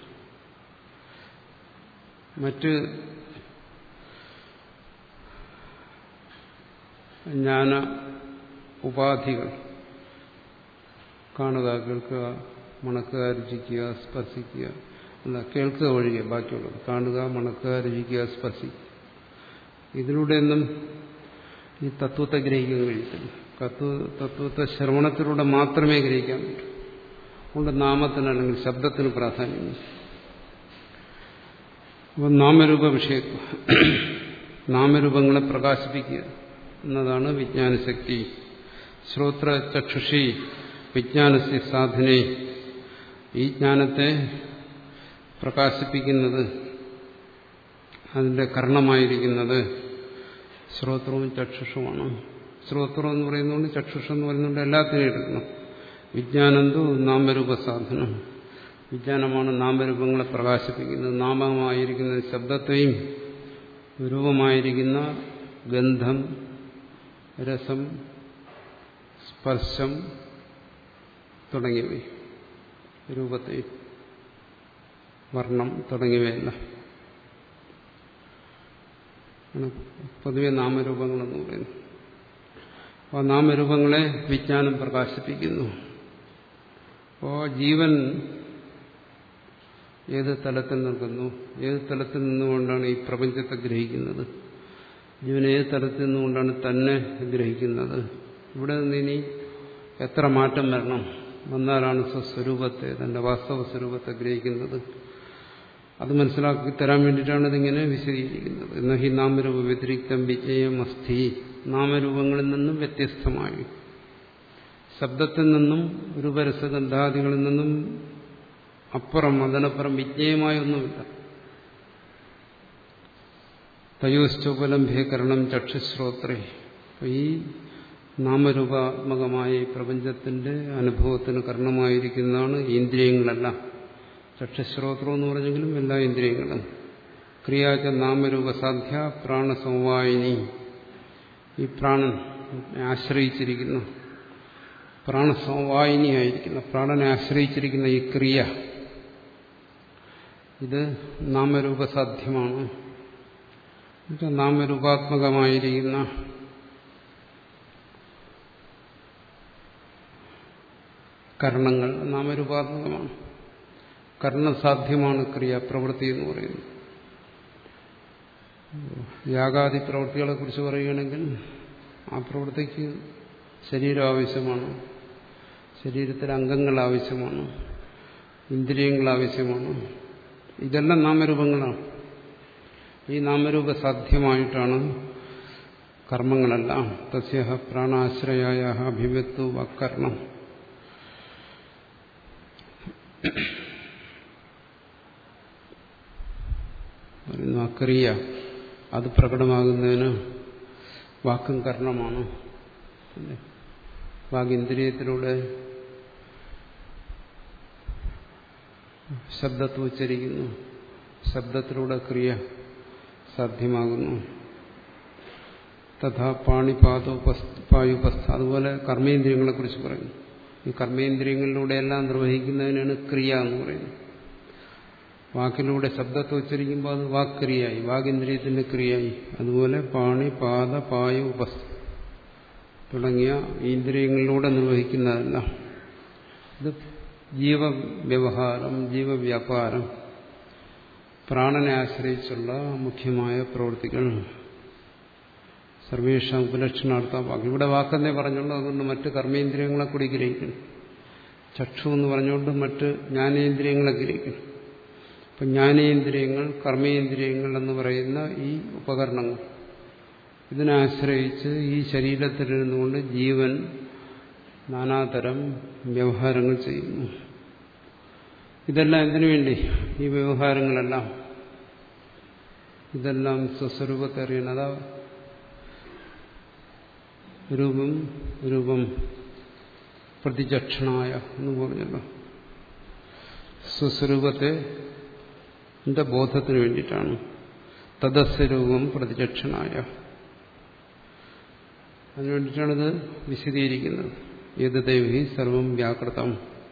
മറ്റ് ജ്ഞാന ഉപാധികൾ കാണുക കേൾക്കുക മണക്കുക രുചിക്കുക സ്പർശിക്കുക അല്ല കേൾക്കുക ഒഴികെ ബാക്കിയുള്ളത് കാണുക മണക്കുക രുചിക്കുക സ്പർശിക്കുക ഇതിലൂടെയൊന്നും ഈ തത്വത്തെ ഗ്രഹിക്കാൻ കഴിയത്തില്ല തത്വ തത്വത്തെ ശ്രവണത്തിലൂടെ മാത്രമേ ഗ്രഹിക്കാൻ പറ്റൂ അതുകൊണ്ട് നാമത്തിന് അല്ലെങ്കിൽ ശബ്ദത്തിന് പ്രാധാന്യം അപ്പം നാമരൂപ വിഷയത്വം നാമരൂപങ്ങളെ പ്രകാശിപ്പിക്കുക എന്നതാണ് വിജ്ഞാനശക്തി ശ്രോത്ര ചക്ഷുഷി വിജ്ഞാനസ്യ സാധനെ ഈ ജ്ഞാനത്തെ പ്രകാശിപ്പിക്കുന്നത് അതിന്റെ കർണമായിരിക്കുന്നത് ശ്രോത്രവും ചക്ഷുഷുമാണ് ശ്രോത്രം എന്ന് പറയുന്നതുകൊണ്ട് ചക്ഷുഷം എന്ന് പറയുന്നതുകൊണ്ട് എല്ലാത്തിനെയും എടുക്കണം വിജ്ഞാനന്തു നാമരൂപ സാധനം വിജ്ഞാനമാണ് നാമരൂപങ്ങളെ പ്രകാശിപ്പിക്കുന്നത് നാമമായിരിക്കുന്ന ശബ്ദത്തെയും രൂപമായിരിക്കുന്ന ഗന്ധം രസം സ്പർശം തുടങ്ങിയവ രൂപത്തെ വർണ്ണം തുടങ്ങിയവയെല്ലാം പൊതുവെ നാമരൂപങ്ങളെന്ന് പറയുന്നു അപ്പോൾ നാമരൂപങ്ങളെ വിജ്ഞാനം പ്രകാശിപ്പിക്കുന്നു അപ്പോൾ ജീവൻ ഏത് തലത്തിൽ നിൽക്കുന്നു ഏത് തലത്തിൽ നിന്നുകൊണ്ടാണ് ഈ പ്രപഞ്ചത്തെ ഗ്രഹിക്കുന്നത് ജീവൻ ഏത് തലത്തിൽ നിന്നുകൊണ്ടാണ് തന്നെ ഗ്രഹിക്കുന്നത് ഇവിടെ നിന്ന് ഇനി എത്ര മാറ്റം വരണം വന്നാലാണ് സ്വസ്വരൂപത്തെ തന്റെ വാസ്തവ സ്വരൂപത്തെ ഗ്രഹിക്കുന്നത് അത് മനസ്സിലാക്കി തരാൻ വേണ്ടിയിട്ടാണ് ഇതിങ്ങനെ വിശദീകരിക്കുന്നത് എന്ന ഹി നാമരൂപ വ്യതിരിക്തം വിജയം അസ്ഥി നാമരൂപങ്ങളിൽ നിന്നും വ്യത്യസ്തമായി ശബ്ദത്തിൽ നിന്നും രൂപരസഗന്ധാദികളിൽ നിന്നും അപ്പുറം അതിനപ്പുറം വിജ്ഞേയമായ ഒന്നുമില്ല തയോശ്ചോപലംഭീകരണം ചക്ഷുശ്രോത്രേ ഈ നാമരൂപാത്മകമായ ഈ പ്രപഞ്ചത്തിന്റെ അനുഭവത്തിന് കാരണമായിരിക്കുന്നതാണ് ഇന്ദ്രിയങ്ങളെല്ലാം ചക്ഷുശ്രോത്രം എന്ന് പറഞ്ഞെങ്കിലും എല്ലാ ഇന്ദ്രിയങ്ങളും ക്രിയാച്ച നാമരൂപസാധ്യ പ്രാണസമവായിനി ഈ പ്രാണൻ ആശ്രയിച്ചിരിക്കുന്ന പ്രാണസമവായിനിയായിരിക്കുന്ന പ്രാണനെ ആശ്രയിച്ചിരിക്കുന്ന ഈ ക്രിയ ഇത് നാമരൂപസാധ്യമാണ് നാമരൂപാത്മകമായിരിക്കുന്ന കർണങ്ങൾ നാമരൂപാത്മകമാണ് കർണസാധ്യമാണ് ക്രിയ പ്രവൃത്തി എന്ന് പറയുന്നത് യാഗാദി പ്രവൃത്തികളെ കുറിച്ച് പറയുകയാണെങ്കിൽ ആ പ്രവൃത്തിക്ക് ശരീരം ആവശ്യമാണ് ശരീരത്തിൽ അംഗങ്ങൾ ആവശ്യമാണ് ഇന്ദ്രിയങ്ങൾ ആവശ്യമാണ് ഇതെല്ലാം നാമരൂപങ്ങളാണ് ഈ നാമരൂപ സാധ്യമായിട്ടാണ് കർമ്മങ്ങളെല്ലാം തസ്യ പ്രാണാശ്രയായ അഭിവ്യക്തു അക്കർണം പറയുന്നു അക്രിയ അത് പ്രകടമാകുന്നതിന് വാക്കും കർണമാണ് വാഗിന്ദ്രിയത്തിലൂടെ ശബ്ദത്തെ ഉച്ചരിക്കുന്നു ശബ്ദത്തിലൂടെ ക്രിയ സാധ്യമാകുന്നു തഥാ പാണിപാതുപായുപസ്ഥ അതുപോലെ കർമ്മേന്ദ്രിയങ്ങളെ കുറിച്ച് പറയുന്നു ഈ കർമ്മേന്ദ്രിയങ്ങളിലൂടെയെല്ലാം നിർവഹിക്കുന്നതിനാണ് ക്രിയ എന്ന് പറയുന്നത് വാക്കിലൂടെ ശബ്ദത്തെ ഉച്ചരിക്കുമ്പോൾ അത് വാക്ക്രിയായി വാഗിന്ദ്രിയത്തിന്റെ ക്രിയയായി അതുപോലെ പാണി പാദ പായ ഉപസ്ഥ തുടങ്ങിയ ഇന്ദ്രിയങ്ങളിലൂടെ നിർവഹിക്കുന്നതല്ല ഇത് ജീവവ്യവഹാരം ജീവവ്യാപാരം പ്രാണനെ ആശ്രയിച്ചുള്ള മുഖ്യമായ പ്രവൃത്തികൾ സർവേഷ ഉപലക്ഷണാർത്ഥ വാക്ക് ഇവിടെ വാക്കെന്നേ പറഞ്ഞുള്ളൂ അതുകൊണ്ട് മറ്റ് കർമ്മേന്ദ്രിയങ്ങളെ കൂടി ഗ്രഹിക്കണം ചക്ഷു എന്ന് പറഞ്ഞുകൊണ്ട് മറ്റ് ജ്ഞാനേന്ദ്രിയങ്ങളെ ഗ്രഹിക്കണം അപ്പം ജ്ഞാനേന്ദ്രിയങ്ങൾ കർമ്മേന്ദ്രിയങ്ങൾ എന്ന് പറയുന്ന ഈ ഉപകരണങ്ങൾ ഇതിനെ ആശ്രയിച്ച് ഈ ശരീരത്തിലിരുന്നുകൊണ്ട് ജീവൻ നാനാതരം വ്യവഹാരങ്ങൾ ചെയ്യുന്നു ഇതെല്ലാം എന്തിനു വേണ്ടി ഈ വ്യവഹാരങ്ങളെല്ലാം ഇതെല്ലാം സ്വസ്വരൂപത്തെ അറിയണം അതാ രൂപം രൂപം പ്രതിചക്ഷണായ എന്ന് പറഞ്ഞല്ലോ സ്വസ്വരൂപത്തെ എന്റെ ബോധത്തിന് വേണ്ടിയിട്ടാണ് തദസ്വരൂപം പ്രതിചക്ഷണായ അതിനുവേണ്ടിയിട്ടാണിത് വിശദീകരിക്കുന്നത് ഏത് ദേവി സർവം വ്യാകൃതം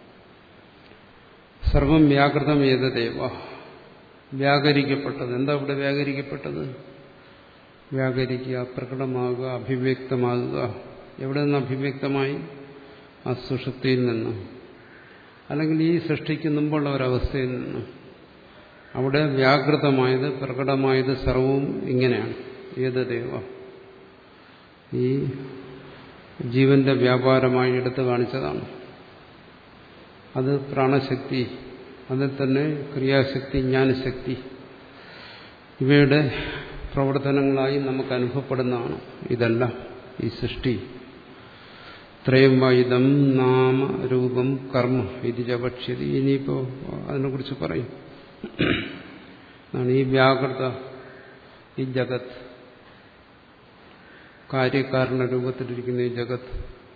സർവം വ്യാകൃതം ഏത് ദേവ വ്യാകരിക്കപ്പെട്ടത് എന്താ ഇവിടെ വ്യാകരിക്കപ്പെട്ടത് വ്യാകരിക്കുക പ്രകടമാകുക അഭിവ്യക്തമാകുക എവിടെ നിന്ന് അഭിവ്യക്തമായി ആ സുഷുപ്തിയിൽ നിന്ന് അല്ലെങ്കിൽ ഈ സൃഷ്ടിക്ക് മുമ്പുള്ള ഒരവസ്ഥയിൽ നിന്ന് അവിടെ വ്യാകൃതമായത് പ്രകടമായത് സർവവും ഇങ്ങനെയാണ് ഏത് ദൈവ ഈ ജീവന്റെ വ്യാപാരമായി എടുത്തു കാണിച്ചതാണ് അത് പ്രാണശക്തി അതിൽ തന്നെ ക്രിയാശക്തി ജ്ഞാനശക്തി ഇവയുടെ പ്രവർത്തനങ്ങളായി നമുക്ക് അനുഭവപ്പെടുന്നതാണ് ഇതെല്ലാം ഈ സൃഷ്ടി ത്രയം വൈദം നാമ രൂപം കർമ്മ ഇത് ചപക്ഷ്യതി ഇനിയിപ്പോ അതിനെക്കുറിച്ച് പറയും ഈ വ്യാകൃത ഈ ജഗത് കാര്യകാരണ രൂപത്തിലിരിക്കുന്ന ഈ ജഗത്ത്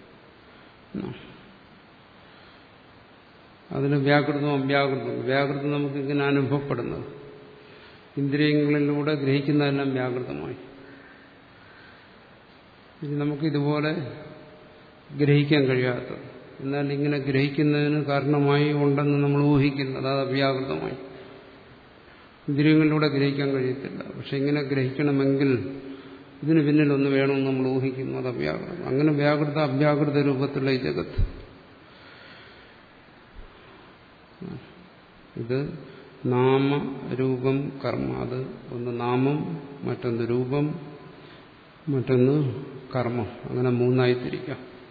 അതിന് വ്യാകൃതവും അവ്യാകൃതവും വ്യാകൃതം നമുക്ക് ഇങ്ങനെ അനുഭവപ്പെടുന്നത് ഇന്ദ്രിയങ്ങളിലൂടെ ഗ്രഹിക്കുന്നതെല്ലാം വ്യാകൃതമായി ഇനി നമുക്ക് ഇതുപോലെ ഗ്രഹിക്കാൻ കഴിയാത്തത് എന്നാൽ ഇങ്ങനെ ഗ്രഹിക്കുന്നതിന് കാരണമായി ഉണ്ടെന്ന് നമ്മൾ ഊഹിക്കുന്നത് അത് അവ്യാകൃതമായി ഇന്ദ്രിയങ്ങളിലൂടെ ഗ്രഹിക്കാൻ കഴിയത്തില്ല പക്ഷെ ഇങ്ങനെ ഗ്രഹിക്കണമെങ്കിൽ ഇതിന് പിന്നിലൊന്ന് വേണമെന്ന് നമ്മൾ ഊഹിക്കുന്നു അത് അവ്യാകൃതം അങ്ങനെ വ്യാകൃത അവ്യാകൃത രൂപത്തിലുള്ള ഈ ജഗത്ത് ഇത് നാമ രൂപം കർമ്മ അത് ഒന്ന് നാമം മറ്റൊന്ന് രൂപം മറ്റൊന്ന് കർമ്മം അങ്ങനെ മൂന്നായി തിരിക്കാം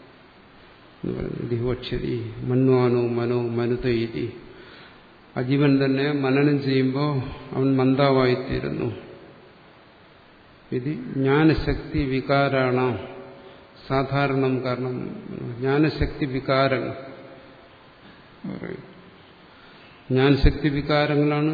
എന്ന് പറയുന്നു ദിഹോക്ഷരി മന്വാനോ മനോ മനുതൈതി അജീവൻ തന്നെ മനനം ചെയ്യുമ്പോൾ അവൻ മന്ദാവായിത്തീരുന്നു ഇത് ജ്ഞാനശക്തി വികാരാണ സാധാരണം കാരണം ജ്ഞാനശക്തി വികാരങ്ങൾ പറയും ജ്ഞാനശക്തി വികാരങ്ങളാണ്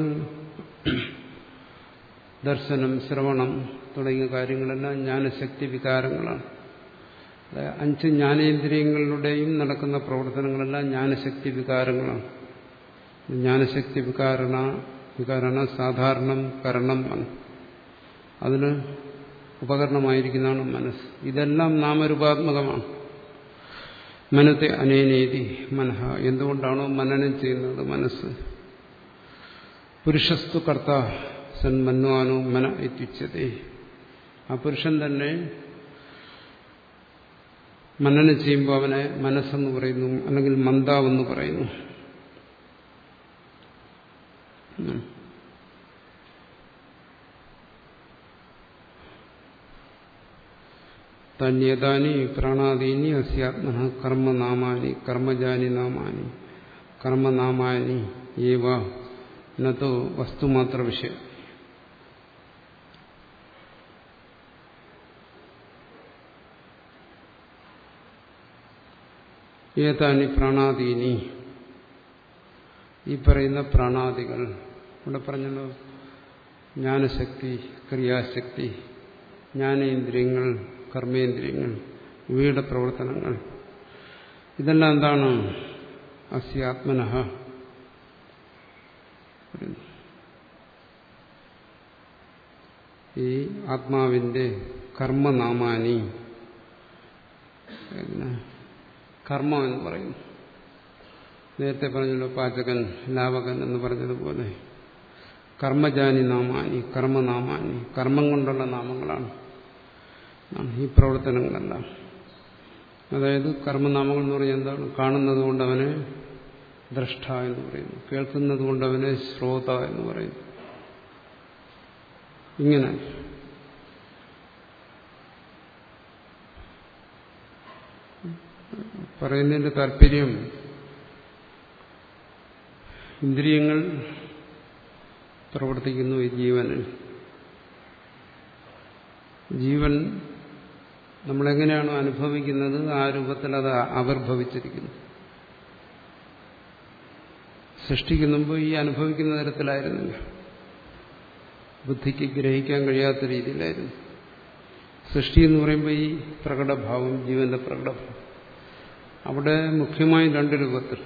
ദർശനം ശ്രവണം തുടങ്ങിയ കാര്യങ്ങളെല്ലാം ജ്ഞാനശക്തി വികാരങ്ങളാണ് അഞ്ച് ജ്ഞാനേന്ദ്രിയങ്ങളുടെയും നടക്കുന്ന പ്രവർത്തനങ്ങളെല്ലാം ജ്ഞാനശക്തി വികാരങ്ങളാണ് ജ്ഞാനശക്തി വികാരണ വികാരണ സാധാരണം കരണം അതിന് ഉപകരണമായിരിക്കുന്നതാണ് മനസ്സ് ഇതെല്ലാം നാമരൂപാത്മകമാണ് മനത്തെ അനേനേതി മനഃ എന്തുകൊണ്ടാണോ മനനം ചെയ്യുന്നത് മനസ്സ് പുരുഷസ്തു കർത്ത സൻ മന്വാനോ മന എത്തിച്ചതേ ആ പുരുഷൻ തന്നെ മനനം ചെയ്യുമ്പോൾ അവനെ മനസ്സെന്ന് പറയുന്നു അല്ലെങ്കിൽ മന്ദാവെന്ന് പറയുന്നു തന്യതാനി പ്രാണാദീനി അസ്യാത്മന കർമ്മനാമാനി കർമ്മജാനി നാമാനി കർമ്മനാമാനി ഏവ നോ വസ്തുമാത്ര വിഷയം ഏതാനി പ്രാണാദീനി ഈ പറയുന്ന പ്രാണാദികൾ ഇവിടെ പറഞ്ഞല്ലോ ജ്ഞാനശക്തി ക്രിയാശക്തി ജ്ഞാനേന്ദ്രിയങ്ങൾ കർമ്മേന്ദ്രിയങ്ങൾ ഇവയുടെ പ്രവർത്തനങ്ങൾ ഇതെല്ലാം എന്താണ് അസ്യ ആത്മന ഈ ആത്മാവിന്റെ കർമ്മനാമാനി കർമ്മം എന്ന് പറയുന്നു നേരത്തെ പറഞ്ഞല്ലോ പാചകൻ ലാവകൻ എന്ന് പറഞ്ഞതുപോലെ കർമ്മജാനി നാമാനി കർമ്മനാമാനി കർമ്മം കൊണ്ടുള്ള നാമങ്ങളാണ് ഈ പ്രവർത്തനങ്ങളെല്ലാം അതായത് കർമ്മനാമങ്ങൾ എന്ന് പറഞ്ഞാൽ എന്താണ് കാണുന്നത് കൊണ്ട് അവനെ ദ്രഷ്ട എന്ന് പറയുന്നു കേൾക്കുന്നത് കൊണ്ട് അവനെ ശ്രോത എന്ന് പറയുന്നു ഇങ്ങനെ പറയുന്നതിന്റെ താല്പര്യം ഇന്ദ്രിയങ്ങൾ പ്രവർത്തിക്കുന്നു ഈ ജീവനിൽ ജീവൻ നമ്മളെങ്ങനെയാണോ അനുഭവിക്കുന്നത് ആ രൂപത്തിൽ അത് ആവിർഭവിച്ചിരിക്കുന്നു സൃഷ്ടിക്കുമ്പോൾ ഈ അനുഭവിക്കുന്ന തരത്തിലായിരുന്നില്ല ബുദ്ധിക്ക് ഗ്രഹിക്കാൻ കഴിയാത്ത രീതിയിലായിരുന്നു സൃഷ്ടി എന്ന് പറയുമ്പോൾ ഈ പ്രകടഭാവം ജീവന്റെ പ്രകടഭാവം അവിടെ മുഖ്യമായും രണ്ട് രൂപത്തിൽ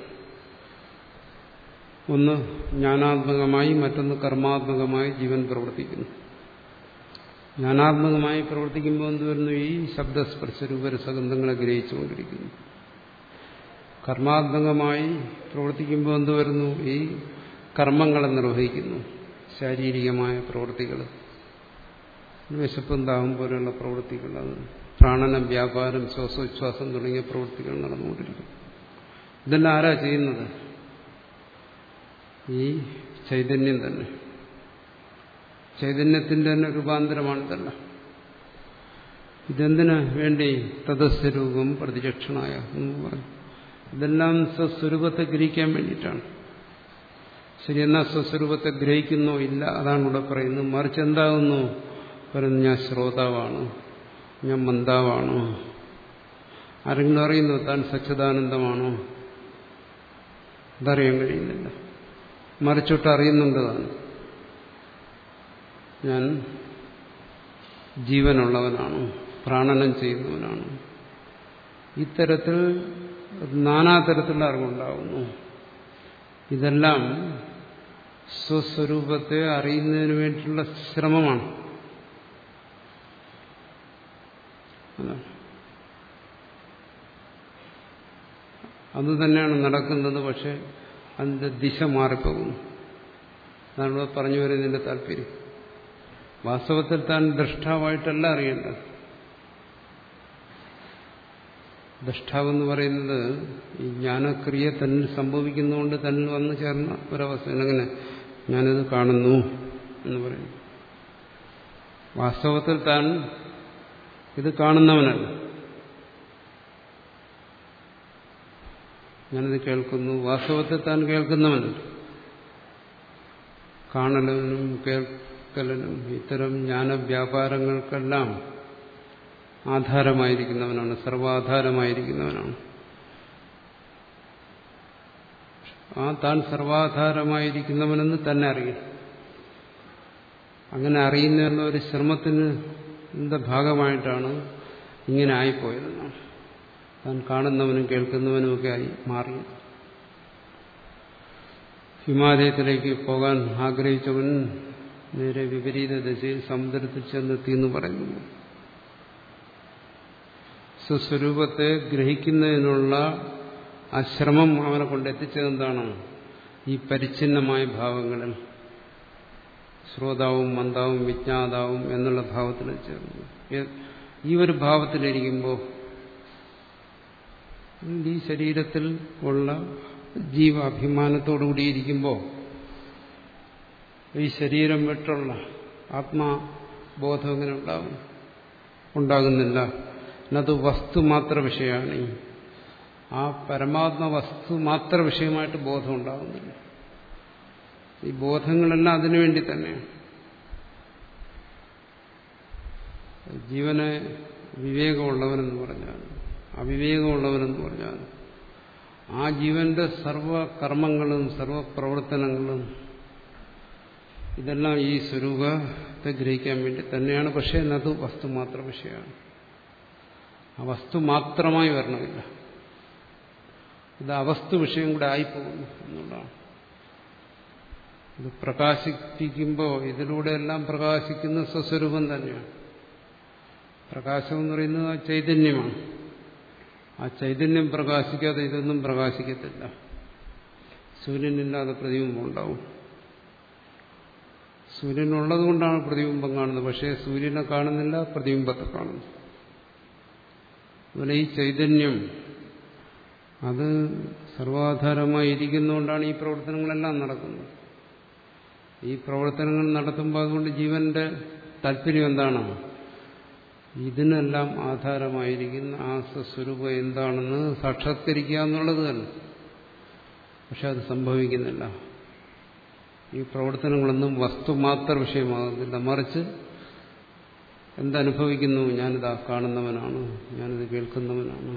ഒന്ന് ജ്ഞാനാത്മകമായി മറ്റൊന്ന് കർമാത്മകമായി ജീവൻ പ്രവർത്തിക്കുന്നു ജ്ഞാനാത്മകമായി പ്രവർത്തിക്കുമ്പോൾ എന്ത് വരുന്നു ഈ ശബ്ദസ്പർശ രൂപരസഗന്ധങ്ങളെ ഗ്രഹിച്ചുകൊണ്ടിരിക്കുന്നു കർമാത്മകമായി പ്രവർത്തിക്കുമ്പോൾ എന്ത് വരുന്നു ഈ കർമ്മങ്ങളെ നിർവഹിക്കുന്നു ശാരീരികമായ പ്രവൃത്തികൾ വിശപ്പും ദാഹം പോലെയുള്ള പ്രവൃത്തികൾ അത് പ്രാണനം വ്യാപാരം ശ്വാസോച്ഛ്വാസം തുടങ്ങിയ പ്രവൃത്തികൾ നടന്നുകൊണ്ടിരിക്കും ഇതെല്ലാം ആരാ ചെയ്യുന്നത് ഈ ചൈതന്യം തന്നെ ചൈതന്യത്തിന്റെ തന്നെ രൂപാന്തരമാണ് ഇതെല്ലാം ഇതെന്തിനു വേണ്ടി തദസ്വരൂപം പ്രതിചക്ഷണായ എന്ന് പറഞ്ഞു ഇതെല്ലാം സ്വസ്വരൂപത്തെ ഗ്രഹിക്കാൻ വേണ്ടിയിട്ടാണ് ശരി എന്നാൽ സ്വസ്വരൂപത്തെ ഗ്രഹിക്കുന്നോ ഇല്ല അതാണ് ഇവിടെ പറയുന്നത് മറിച്ച് എന്താകുന്നു പറയുന്നു ഞാൻ ശ്രോതാവാണ് ഞാൻ മന്ദാവാണോ ആരെങ്കിലും അറിയുന്നു താൻ സച്ചിദാനന്ദമാണോ അതറിയാൻ കഴിയുന്നില്ല മറിച്ചൊട്ട് അറിയുന്നുണ്ട് താൻ ഞാൻ ജീവനുള്ളവനാണ് പ്രാണനം ചെയ്യുന്നവനാണ് ഇത്തരത്തിൽ നാനാതരത്തിലുള്ള അറിവുണ്ടാകുന്നു ഇതെല്ലാം സ്വസ്വരൂപത്തെ അറിയുന്നതിന് വേണ്ടിയിട്ടുള്ള ശ്രമമാണ് അത് തന്നെയാണ് നടക്കുന്നത് പക്ഷെ അതിന്റെ ദിശ മാറിപ്പോകുന്നു അതാണ് ഇവിടെ പറഞ്ഞു വരുന്നതിന്റെ താല്പര്യം വാസ്തവത്തിൽ താൻ ദൃഷ്ടാവായിട്ടല്ല അറിയേണ്ടത് ദൃഷ്ടാവെന്ന് പറയുന്നത് ഈ ജ്ഞാനക്രിയ തന്നിൽ സംഭവിക്കുന്നതുകൊണ്ട് തന്നിൽ വന്നു ചേർന്ന ഒരവസ്ഥ എങ്ങനെ ഞാനിത് കാണുന്നു എന്ന് പറയുന്നു വാസ്തവത്തിൽ താൻ ഇത് കാണുന്നവനല്ല ഞാനിത് കേൾക്കുന്നു വാസ്തവത്തിൽ താൻ കേൾക്കുന്നവനല്ല കാണലിനും കേൾക്കലിനും ഇത്തരം ജ്ഞാനവ്യാപാരങ്ങൾക്കെല്ലാം ആധാരമായിരിക്കുന്നവനാണ് സർവാധാരമായിരിക്കുന്നവനാണ് ആ താൻ സർവാധാരമായിരിക്കുന്നവനെന്ന് തന്നെ അറിയും അങ്ങനെ അറിയുന്ന ഒരു ശ്രമത്തിന് എന്താ ഭാഗമായിട്ടാണ് ഇങ്ങനെ ആയിപ്പോയതെന്നാണ് താൻ കാണുന്നവനും കേൾക്കുന്നവനുമൊക്കെ ആയി മാറി ഹിമാലയത്തിലേക്ക് പോകാൻ ആഗ്രഹിച്ചവൻ നേരെ വിപരീത ദശയിൽ സമുദ്രത്തിൽ ചെന്നെത്തി എന്ന് പറയുന്നു സ്വസ്വരൂപത്തെ ഗ്രഹിക്കുന്നതിനുള്ള ആ ശ്രമം അവനെ കൊണ്ട് എത്തിച്ചതെന്താണ് ഈ പരിച്ഛിന്നമായ ഭാവങ്ങളിൽ ശ്രോതാവും മന്ദാവും വിജ്ഞാതാവും എന്നുള്ള ഭാവത്തിൽ ചേർന്നു ഈ ഒരു ഭാവത്തിലിരിക്കുമ്പോൾ ഈ ശരീരത്തിൽ ഉള്ള ജീവാഭിമാനത്തോടുകൂടിയിരിക്കുമ്പോൾ ഈ ശരീരം വിട്ടുള്ള ആത്മാബോധം എങ്ങനെ ഉണ്ടാകും ഉണ്ടാകുന്നില്ല എന്നത് വസ്തു മാത്ര വിഷയമാണ് ആ പരമാത്മ വസ്തു മാത്ര വിഷയമായിട്ട് ബോധം ഉണ്ടാകുന്നില്ല ഈ ബോധങ്ങളെല്ലാം അതിനുവേണ്ടി തന്നെയാണ് ജീവനെ വിവേകമുള്ളവനെന്ന് പറഞ്ഞാൽ അവിവേകമുള്ളവനെന്ന് പറഞ്ഞാൽ ആ ജീവന്റെ സർവ കർമ്മങ്ങളും സർവ പ്രവർത്തനങ്ങളും ഇതെല്ലാം ഈ സ്വരൂപത്തെ ഗ്രഹിക്കാൻ വേണ്ടി തന്നെയാണ് പക്ഷേ അത് വസ്തു മാത്ര വിഷയമാണ് ആ വസ്തു മാത്രമായി വരണമില്ല ഇത് അവസ്തു വിഷയം കൂടെ ആയിപ്പോകുന്നു എന്നുള്ളതാണ് ഇത് പ്രകാശിപ്പിക്കുമ്പോൾ ഇതിലൂടെ എല്ലാം പ്രകാശിക്കുന്ന സ്വസ്വരൂപം തന്നെയാണ് പ്രകാശം എന്ന് പറയുന്നത് ആ ചൈതന്യമാണ് ആ ചൈതന്യം പ്രകാശിക്കാതെ ഇതൊന്നും പ്രകാശിക്കത്തില്ല സൂര്യനില്ലാതെ പ്രതിബിംബം ഉണ്ടാവും സൂര്യനുള്ളത് കൊണ്ടാണ് പ്രതിബിംബം കാണുന്നത് പക്ഷേ സൂര്യനെ കാണുന്നില്ല പ്രതിബിംബത്തെ കാണുന്നു അതുപോലെ ഈ ചൈതന്യം അത് സർവാധാരമായി ഇരിക്കുന്നതുകൊണ്ടാണ് ഈ പ്രവർത്തനങ്ങളെല്ലാം നടക്കുന്നത് ഈ പ്രവർത്തനങ്ങൾ നടത്തുമ്പോൾ അതുകൊണ്ട് ജീവന്റെ താല്പര്യം എന്താണ് ഇതിനെല്ലാം ആധാരമായിരിക്കുന്ന ആ സ്വസ്വരൂപം എന്താണെന്ന് സാക്ഷാത്കരിക്കുക എന്നുള്ളത് തന്നെ പക്ഷെ അത് സംഭവിക്കുന്നില്ല ഈ പ്രവർത്തനങ്ങളൊന്നും വസ്തുമാത്ര വിഷയമാകുന്നില്ല മറിച്ച് എന്തനുഭവിക്കുന്നു ഞാനിതാ കാണുന്നവനാണ് ഞാനിത് കേൾക്കുന്നവനാണ്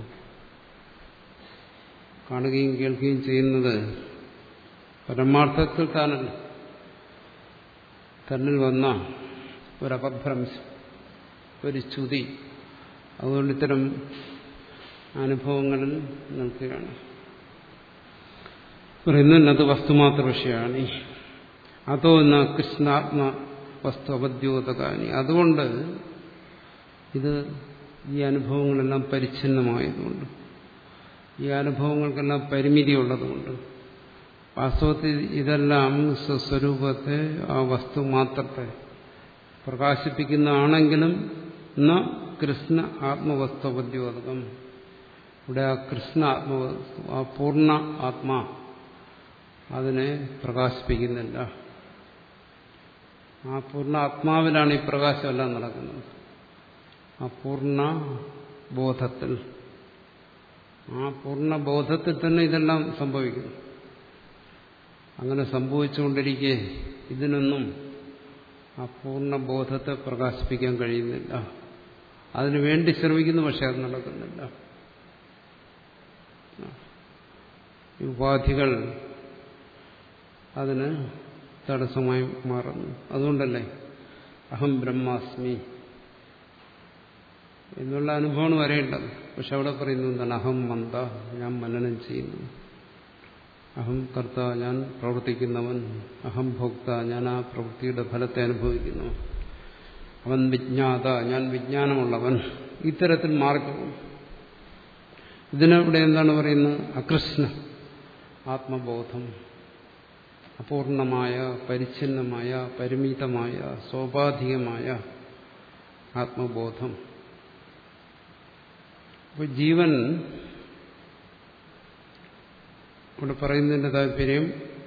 കാണുകയും കേൾക്കുകയും ചെയ്യുന്നത് പരമാർത്ഥത്തിൽ താനല്ല തന്നിൽ വന്ന ഒരപഭ്രംശം ഒരു ചുതി അതുകൊണ്ട് ഇത്തരം അനുഭവങ്ങളിൽ നിൽക്കുകയാണ് പറയുന്നത് വസ്തുമാത്ര വിഷയമാണ് അതോ എന്ന കൃഷ്ണാത്മ വസ്തു അപദ്യോതകാനി അതുകൊണ്ട് ഇത് ഈ അനുഭവങ്ങളെല്ലാം പരിച്ഛിന്നമായതുകൊണ്ട് ഈ അനുഭവങ്ങൾക്കെല്ലാം പരിമിതി ഉള്ളതുകൊണ്ട് വാസ്തവത്തിൽ ഇതെല്ലാം സ്വസ്വരൂപത്തെ ആ വസ്തു മാത്രത്തെ പ്രകാശിപ്പിക്കുന്നതാണെങ്കിലും ന കൃഷ്ണ ആത്മവസ്തുപദ്യോതകം ഇവിടെ ആ കൃഷ്ണ ആത്മവസ്തു ആ പൂർണ്ണ ആത്മാ അതിനെ പ്രകാശിപ്പിക്കുന്നില്ല ആ പൂർണ്ണ ആത്മാവിലാണ് ഈ പ്രകാശമെല്ലാം നടക്കുന്നത് ആ പൂർണ്ണ ബോധത്തിൽ ആ പൂർണ്ണ ബോധത്തിൽ തന്നെ ഇതെല്ലാം സംഭവിക്കുന്നു അങ്ങനെ സംഭവിച്ചുകൊണ്ടിരിക്കെ ഇതിനൊന്നും ആ പൂർണ്ണ ബോധത്തെ പ്രകാശിപ്പിക്കാൻ കഴിയുന്നില്ല അതിനു വേണ്ടി ശ്രമിക്കുന്നു പക്ഷെ അത് നടക്കുന്നില്ല ഉപാധികൾ അതിന് തടസ്സമായി മാറുന്നു അതുകൊണ്ടല്ലേ അഹം ബ്രഹ്മാസ്മി എന്നുള്ള അനുഭവമാണ് വരേണ്ടത് പക്ഷെ അവിടെ പറയുന്നത് എന്താണ് അഹം മന്ദ ഞാൻ മനനം ചെയ്യുന്നു അഹം കർത്ത ഞാൻ പ്രവർത്തിക്കുന്നവൻ അഹം ഭോക്ത ഞാൻ ആ പ്രവൃത്തിയുടെ ഫലത്തെ അനുഭവിക്കുന്നു അവൻ വിജ്ഞാത ഞാൻ വിജ്ഞാനമുള്ളവൻ ഇത്തരത്തിൽ മാറിപ്പോകും ഇതിനിവിടെ എന്താണ് പറയുന്നത് അകൃഷ്ണ ആത്മബോധം അപൂർണമായ പരിച്ഛിന്നമായ പരിമിതമായ സ്വാഭാവികമായ ആത്മബോധം അപ്പോൾ ജീവൻ ഇവിടെ പറയുന്നതിന്റെ താല്പര്യം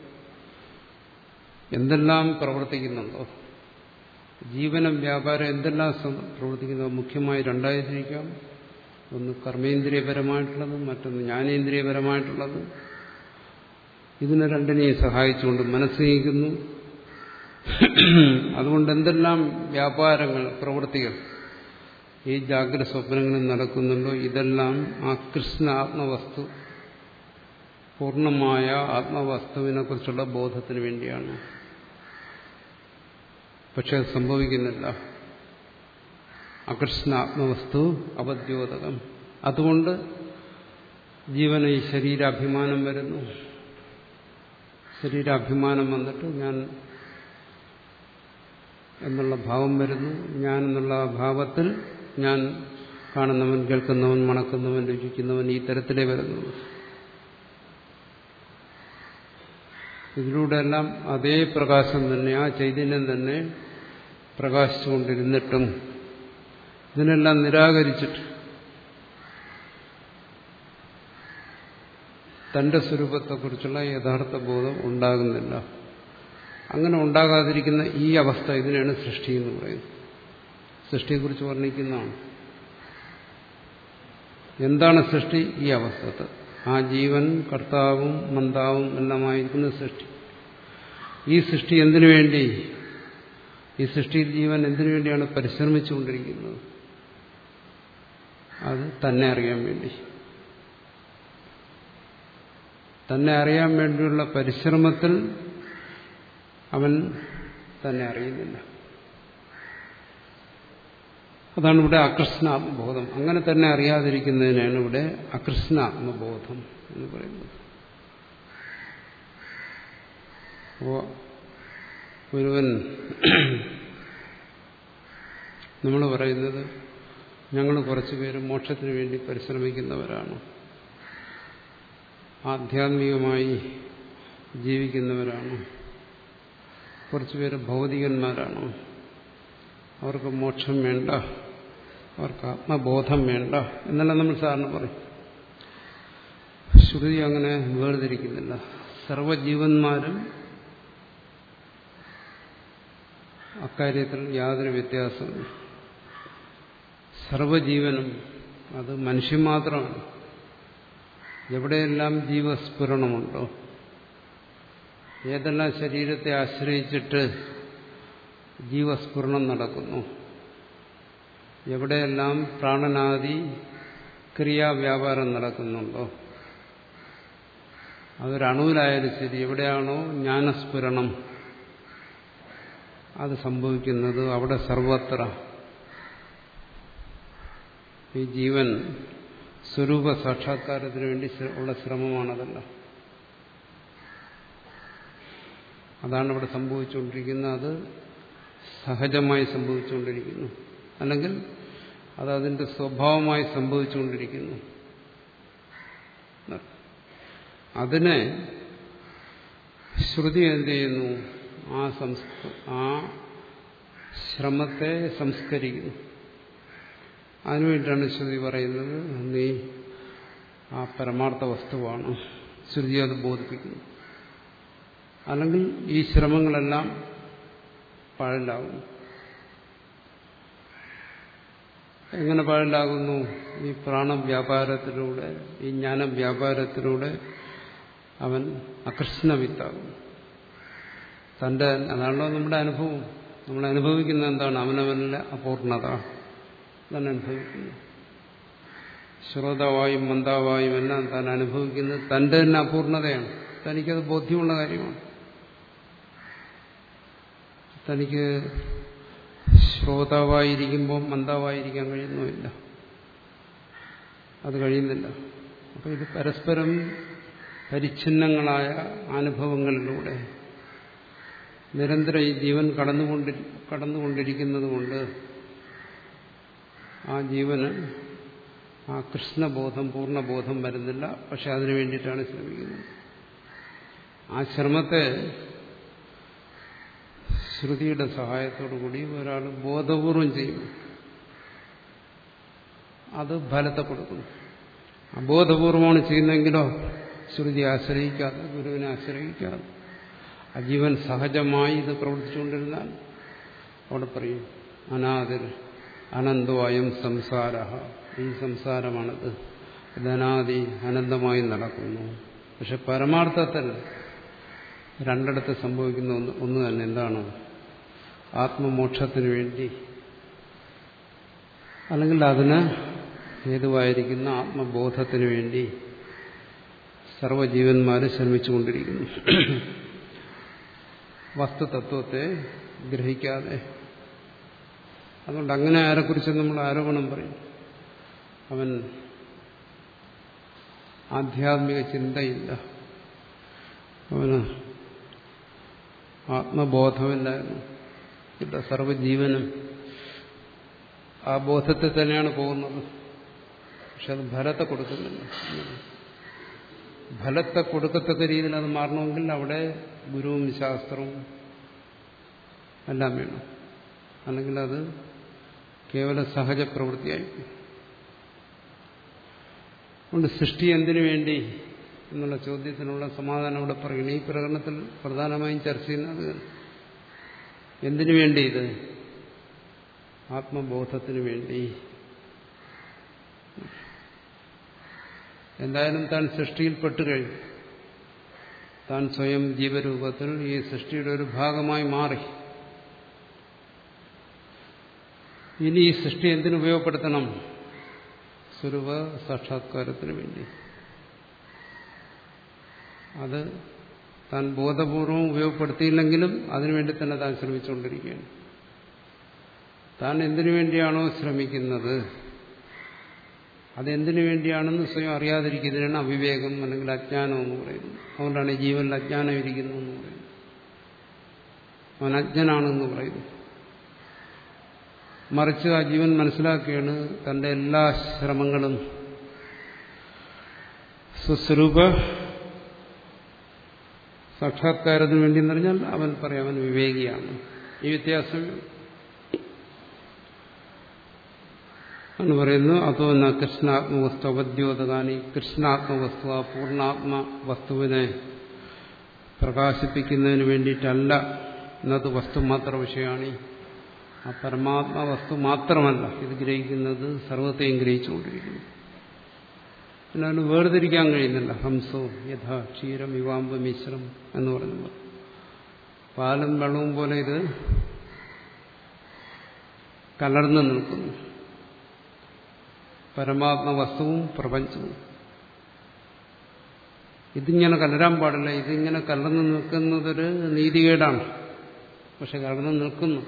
എന്തെല്ലാം പ്രവർത്തിക്കുന്നുണ്ടോ ജീവനം വ്യാപാരം എന്തെല്ലാം പ്രവർത്തിക്കുന്നതോ മുഖ്യമായി രണ്ടായിരിക്കാം ഒന്ന് കർമ്മേന്ദ്രിയപരമായിട്ടുള്ളത് മറ്റൊന്ന് ജ്ഞാനേന്ദ്രിയപരമായിട്ടുള്ളത് ഇതിനെ രണ്ടിനെയും സഹായിച്ചുകൊണ്ട് മനസ്സ് നീക്കുന്നു അതുകൊണ്ട് എന്തെല്ലാം വ്യാപാരങ്ങൾ പ്രവൃത്തികൾ ഈ ജാഗ്രത സ്വപ്നങ്ങളിൽ നടക്കുന്നുണ്ടോ ഇതെല്ലാം ആ കൃഷ്ണ ആത്മവസ്തു പൂർണ്ണമായ ആത്മവസ്തുവിനെ കുറിച്ചുള്ള ബോധത്തിന് വേണ്ടിയാണ് പക്ഷെ അത് സംഭവിക്കുന്നില്ല അകൃഷ്ണ ആത്മവസ്തു അപദ്യോതകം അതുകൊണ്ട് ജീവന ഈ ശരീരാഭിമാനം വരുന്നു ശരീരാഭിമാനം വന്നിട്ട് ഞാൻ എന്നുള്ള ഭാവം വരുന്നു ഞാൻ എന്നുള്ള ഭാവത്തിൽ ഞാൻ കാണുന്നവൻ കേൾക്കുന്നവൻ മണക്കുന്നവൻ രുചിക്കുന്നവൻ ഈ തരത്തിലേ വരുന്നുള്ളൂ ഇതിലൂടെ എല്ലാം അതേ പ്രകാശം തന്നെ ആ ചൈതന്യം തന്നെ പ്രകാശിച്ചുകൊണ്ടിരുന്നിട്ടും ഇതിനെല്ലാം നിരാകരിച്ചിട്ട് തന്റെ സ്വരൂപത്തെക്കുറിച്ചുള്ള യഥാർത്ഥ ബോധം ഉണ്ടാകുന്നില്ല അങ്ങനെ ഉണ്ടാകാതിരിക്കുന്ന ഈ അവസ്ഥ ഇതിനാണ് സൃഷ്ടി എന്ന് പറയുന്നത് സൃഷ്ടിയെക്കുറിച്ച് വർണ്ണിക്കുന്നതാണ് എന്താണ് സൃഷ്ടി ഈ അവസ്ഥ ആ ജീവൻ കർത്താവും മന്ദാവും എല്ലാമായിരിക്കുന്ന സൃഷ്ടി ഈ സൃഷ്ടി എന്തിനു വേണ്ടി ഈ സൃഷ്ടിയിൽ ജീവൻ എന്തിനു വേണ്ടിയാണ് പരിശ്രമിച്ചുകൊണ്ടിരിക്കുന്നത് അത് തന്നെ അറിയാൻ വേണ്ടി തന്നെ അറിയാൻ വേണ്ടിയുള്ള പരിശ്രമത്തിൽ അവൻ തന്നെ അറിയുന്നില്ല അതാണ് ഇവിടെ അകൃഷ്ണാത്മബോധം അങ്ങനെ തന്നെ അറിയാതിരിക്കുന്നതിനാണ് ഇവിടെ അകൃഷ്ണാത്മബോധം എന്ന് പറയുന്നത് അപ്പോ ഒരുവൻ നമ്മൾ പറയുന്നത് ഞങ്ങൾ കുറച്ചു പേര് മോക്ഷത്തിന് വേണ്ടി പരിശ്രമിക്കുന്നവരാണ് ആധ്യാത്മികമായി ജീവിക്കുന്നവരാണ് കുറച്ചുപേര് ഭൗതികന്മാരാണ് അവർക്ക് മോക്ഷം വേണ്ട അവർക്ക് ആത്മബോധം വേണ്ട എന്നെല്ലാം നമ്മൾ സാറിന് പറയും ശ്രുതി അങ്ങനെ വേർതിരിക്കുന്നില്ല സർവജീവന്മാരും അക്കാര്യത്തിൽ യാതൊരു വ്യത്യാസമില്ല സർവജീവനും അത് മനുഷ്യൻ മാത്രമാണ് എവിടെയെല്ലാം ജീവസ്ഫുരണമുണ്ടോ ഏതെല്ലാം ശരീരത്തെ ആശ്രയിച്ചിട്ട് ജീവസ്ഫുരണം നടക്കുന്നു എവിടെയെല്ലാം പ്രാണനാദി ക്രിയാവ്യാപാരം നടക്കുന്നുണ്ടോ അതൊരണുവിലായാലും ശരി എവിടെയാണോ ജ്ഞാനസ്ഫുരണം അത് സംഭവിക്കുന്നത് അവിടെ സർവത്ര ഈ ജീവൻ സ്വരൂപ സാക്ഷാത്കാരത്തിന് വേണ്ടി ഉള്ള ശ്രമമാണതല്ല അതാണ് ഇവിടെ സംഭവിച്ചുകൊണ്ടിരിക്കുന്നത് അത് സഹജമായി സംഭവിച്ചുകൊണ്ടിരിക്കുന്നു അല്ലെങ്കിൽ അത് അതിന്റെ സ്വഭാവമായി സംഭവിച്ചുകൊണ്ടിരിക്കുന്നു അതിനെ ശ്രുതി എന്ത് ചെയ്യുന്നു ആ ആ ശ്രമത്തെ സംസ്കരിക്കുന്നു അതിനുവേണ്ടിയാണ് ശ്രുതി പറയുന്നത് നീ ആ പരമാർത്ഥ വസ്തുവാണ് ശ്രുതി അത് ബോധിപ്പിക്കുന്നു അല്ലെങ്കിൽ ഈ ശ്രമങ്ങളെല്ലാം പാഴലാകും എങ്ങനെ പാഴലാകുന്നു ഈ പ്രാണവ്യാപാരത്തിലൂടെ ഈ ജ്ഞാനവ്യാപാരത്തിലൂടെ അവൻ അകൃഷ്ണവിത്താകുന്നു തന്റെ അതാണല്ലോ നമ്മുടെ അനുഭവം നമ്മൾ അനുഭവിക്കുന്ന എന്താണ് അവനവനിലെ അപൂർണത താൻ അനുഭവിക്കുന്നു ശ്രോതാവായും മന്ദാവായും എല്ലാം താൻ അനുഭവിക്കുന്നത് തന്റെ തന്നെ അപൂർണതയാണ് തനിക്കത് ബോധ്യമുള്ള കാര്യമാണ് തനിക്ക് ശ്രോതാവായിരിക്കുമ്പോൾ മന്ദാവായിരിക്കാൻ കഴിയുന്നുമില്ല അത് കഴിയുന്നില്ല അപ്പൊ ഇത് പരസ്പരം പരിച്ഛിന്നങ്ങളായ അനുഭവങ്ങളിലൂടെ നിരന്തരം ഈ ജീവൻ കടന്നുകൊണ്ടി കടന്നുകൊണ്ടിരിക്കുന്നത് കൊണ്ട് ആ ജീവന് ആ കൃഷ്ണബോധം പൂർണ്ണബോധം വരുന്നില്ല പക്ഷെ അതിനു വേണ്ടിയിട്ടാണ് ശ്രമിക്കുന്നത് ആ ശ്രമത്തെ ശ്രുതിയുടെ സഹായത്തോടുകൂടി ഒരാൾ ബോധപൂർവം ചെയ്യും അത് ഫലത്തെ കൊടുക്കുന്നു അബോധപൂർവമാണ് ചെയ്യുന്നതെങ്കിലോ ശ്രുതി ആശ്രയിക്കാതെ ഗുരുവിനെ ആശ്രയിക്കാതെ ആ ജീവൻ സഹജമായി ഇത് പ്രവർത്തിച്ചുകൊണ്ടിരുന്നാൽ അവിടെ പറയും അനാദിർ അനന്തോയം സംസാര ഈ സംസാരമാണിത് ധനാദി അനന്തമായി നടക്കുന്നു പക്ഷെ പരമാർത്ഥത്തിൽ രണ്ടിടത്ത് സംഭവിക്കുന്ന ഒന്ന് ഒന്ന് തന്നെ എന്താണ് ആത്മമോക്ഷത്തിന് വേണ്ടി അല്ലെങ്കിൽ അതിന് ഹേതുവായിരിക്കുന്ന ആത്മബോധത്തിന് വേണ്ടി സർവജീവന്മാർ ശ്രമിച്ചുകൊണ്ടിരിക്കുന്നു വസ്തുതത്വത്തെ ഗ്രഹിക്കാതെ അതുകൊണ്ട് അങ്ങനെ ആരെക്കുറിച്ച് നമ്മൾ ആരോപണം പറയും അവൻ ആധ്യാത്മിക ചിന്തയില്ല അവന് ആത്മബോധമില്ലായിരുന്നു ഇല്ല സർവജീവനും ആ ബോധത്തെ തന്നെയാണ് പോകുന്നത് പക്ഷെ അത് ഫലത്തെ കൊടുക്കുന്നില്ല ഫലത്തെ കൊടുക്കത്തക്ക രീതിയിൽ അത് മാറണമെങ്കിൽ അവിടെ ഗുരുവും ശാസ്ത്രവും എല്ലാം വേണം അല്ലെങ്കിൽ അത് കേവല സഹജ പ്രവൃത്തിയായിരിക്കും അതുകൊണ്ട് സൃഷ്ടി എന്തിനു വേണ്ടി എന്നുള്ള ചോദ്യത്തിനുള്ള സമാധാനം ഇവിടെ പറയുന്നത് ഈ പ്രകടനത്തിൽ പ്രധാനമായും ചർച്ച ചെയ്യുന്നത് എന്തിനു വേണ്ടി ഇത് ആത്മബോധത്തിന് വേണ്ടി എന്തായാലും താൻ സൃഷ്ടിയിൽപ്പെട്ടു കഴിഞ്ഞു താൻ സ്വയം ജീവരൂപത്തിൽ ഈ സൃഷ്ടിയുടെ ഒരു ഭാഗമായി മാറി ഇനി ഈ സൃഷ്ടി എന്തിനു ഉപയോഗപ്പെടുത്തണം സ്വരൂപ സാക്ഷാത്കാരത്തിന് വേണ്ടി അത് താൻ ബോധപൂർവം ഉപയോഗപ്പെടുത്തിയില്ലെങ്കിലും അതിനുവേണ്ടി തന്നെ താൻ ശ്രമിച്ചുകൊണ്ടിരിക്കുകയാണ് താൻ എന്തിനു വേണ്ടിയാണോ ശ്രമിക്കുന്നത് അതെന്തിനു വേണ്ടിയാണെന്ന് സ്വയം അറിയാതിരിക്കുന്നതിനാണ് അവിവേകം അല്ലെങ്കിൽ അജ്ഞാനം എന്ന് പറയുന്നത് അതുകൊണ്ടാണ് ഈ ജീവനിൽ അജ്ഞാനം ഇരിക്കുന്നു എന്ന് പറയുന്നത് അവൻ അജ്ഞനാണെന്ന് പറയുന്നു മറിച്ച് ആ ജീവൻ മനസ്സിലാക്കുകയാണ് തന്റെ എല്ലാ ശ്രമങ്ങളും സ്വസ്വരൂപ സാക്ഷാത്കാരത്തിന് വേണ്ടി എന്ന് പറഞ്ഞാൽ അവൻ പറയാം അവൻ വിവേകിയാണ് ഈ വ്യത്യാസം എന്ന് പറയുന്നു അതോ ന കൃഷ്ണാത്മവസ്തു അവദ്യോതകാനി കൃഷ്ണാത്മവസ്തു ആ പൂർണ്ണാത്മ വസ്തുവിനെ പ്രകാശിപ്പിക്കുന്നതിന് വേണ്ടിയിട്ടല്ല എന്നത് വസ്തു മാത്ര വിഷയമാണ് ആ പരമാത്മ വസ്തു മാത്രമല്ല ഇത് ഗ്രഹിക്കുന്നത് സർവത്തെയും ഗ്രഹിച്ചുകൊണ്ടിരിക്കുന്നു പിന്നെ അതിന് വേർതിരിക്കാൻ കഴിയുന്നില്ല ഹംസോ യഥാ ക്ഷീരം യുവാമ്പ മിശ്രം എന്ന് പറയുന്നത് പാലും വെള്ളവും പോലെ ഇത് കലർന്നു നിൽക്കുന്നു പരമാത്മ വസ്തുവും പ്രപഞ്ചവും ഇതിങ്ങനെ കലരാൻ പാടില്ല ഇതിങ്ങനെ കലർന്നു നിൽക്കുന്നതൊരു നീതികേടാണ് പക്ഷെ കലർന്നു നിൽക്കുന്നു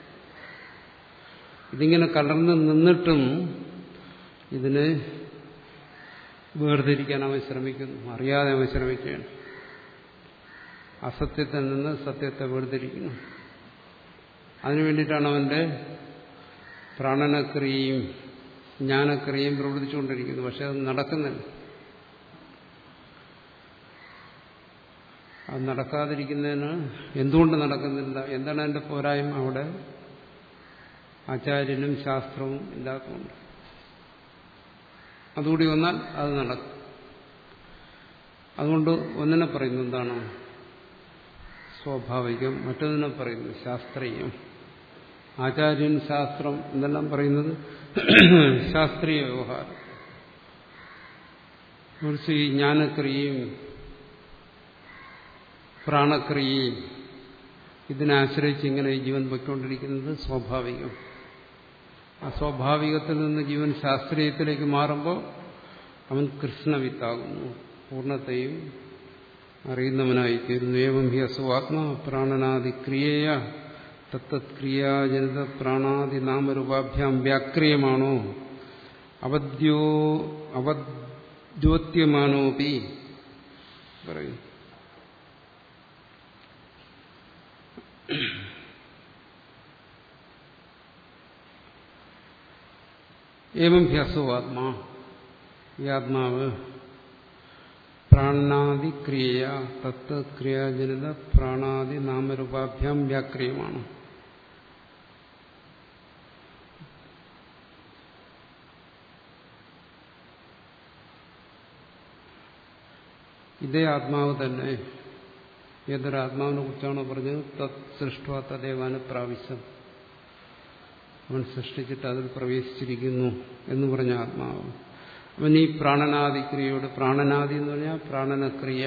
ഇതിങ്ങനെ കലർന്ന് നിന്നിട്ടും ഇതിനെ വേർതിരിക്കാൻ അവൻ ശ്രമിക്കുന്നു അറിയാതെ അവൻ ശ്രമിക്കുകയാണ് അസത്യത്തിൽ നിന്ന് സത്യത്തെ വേർതിരിക്കുന്നു അതിനു വേണ്ടിയിട്ടാണ് അവന്റെ പ്രാണനക്രിയയും ജ്ഞാനക്രിയയും പ്രവർത്തിച്ചുകൊണ്ടിരിക്കുന്നത് പക്ഷെ അത് നടക്കുന്നില്ല അത് നടക്കാതിരിക്കുന്നതിന് എന്തുകൊണ്ട് നടക്കുന്നില്ല എന്താണ് അതിന്റെ പോരായ്മ അവിടെ ആചാര്യനും ശാസ്ത്രവും ഇല്ലാത്തതുകൊണ്ട് അതുകൂടി വന്നാൽ അത് നടക്കും അതുകൊണ്ട് ഒന്നിനെ പറയുന്നു എന്താണ് സ്വാഭാവികം മറ്റൊന്നിനെ പറയുന്നു ശാസ്ത്രീയം ആചാര്യൻ ശാസ്ത്രം എന്തെല്ലാം പറയുന്നത് ശാസ്ത്രീയ വ്യവഹാരം കുറിച്ച് ഈ ജ്ഞാനക്രിയയും പ്രാണക്രിയയും ഇതിനെ ആശ്രയിച്ച് ഇങ്ങനെ ഈ ജീവൻ പൊയ്ക്കൊണ്ടിരിക്കുന്നത് സ്വാഭാവികം ആ സ്വാഭാവികത്തിൽ നിന്ന് ജീവൻ ശാസ്ത്രീയത്തിലേക്ക് മാറുമ്പോൾ അവൻ കൃഷ്ണവിത്താകുന്നു പൂർണ്ണത്തെയും അറിയുന്നവനായി തീരുന്നു ഏവം ഹി അസുവാത്മ പ്രാണനാദി ക്രിയയ തത്തത്ക്രിയാജനിത പ്രാണാദി നാമരൂപാഭ്യാം വ്യാക്രിയമാണോ അവദ്യോ അവദ്യോത്യമാനോപി പറയും ഏവം ഹ്യസോ ആത്മാ ഈ ആത്മാവ് പ്രാണാദി ക്രിയ തത്ത് ക്രിയാജനിത പ്രാണാദി നാമരൂപാഭ്യാം വ്യാക്രിയമാണ് ഇതേ ആത്മാവ് തന്നെ ഏതൊരു ആത്മാവിനെ കുറിച്ചാണോ പറഞ്ഞത് തത് സൃഷ്ട തദേവാന് പ്രാവശ്യം അവൻ സൃഷ്ടിച്ചിട്ട് അതിൽ പ്രവേശിച്ചിരിക്കുന്നു എന്ന് പറഞ്ഞ ആത്മാവ് അവൻ ഈ പ്രാണനാദിക്രിയയോട് പ്രാണനാദി എന്ന് പറഞ്ഞാൽ പ്രാണനക്രിയ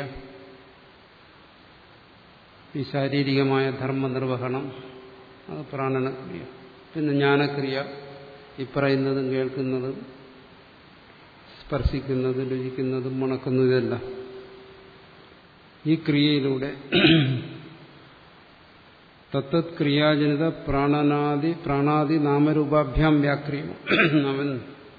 ഈ ശാരീരികമായ ധർമ്മനിർവഹണം അത് പ്രാണനക്രിയ പിന്നെ ജ്ഞാനക്രിയ ഈ പറയുന്നതും കേൾക്കുന്നതും സ്പർശിക്കുന്നതും രുചിക്കുന്നതും മുണക്കുന്നതും ഇതെല്ലാം ഈ ക്രിയയിലൂടെ തത്തത് ക്രിയാജനിത പ്രാണനാദി പ്രാണാദി നാമരൂപാഭ്യാം വ്യാക്രിയം അവൻ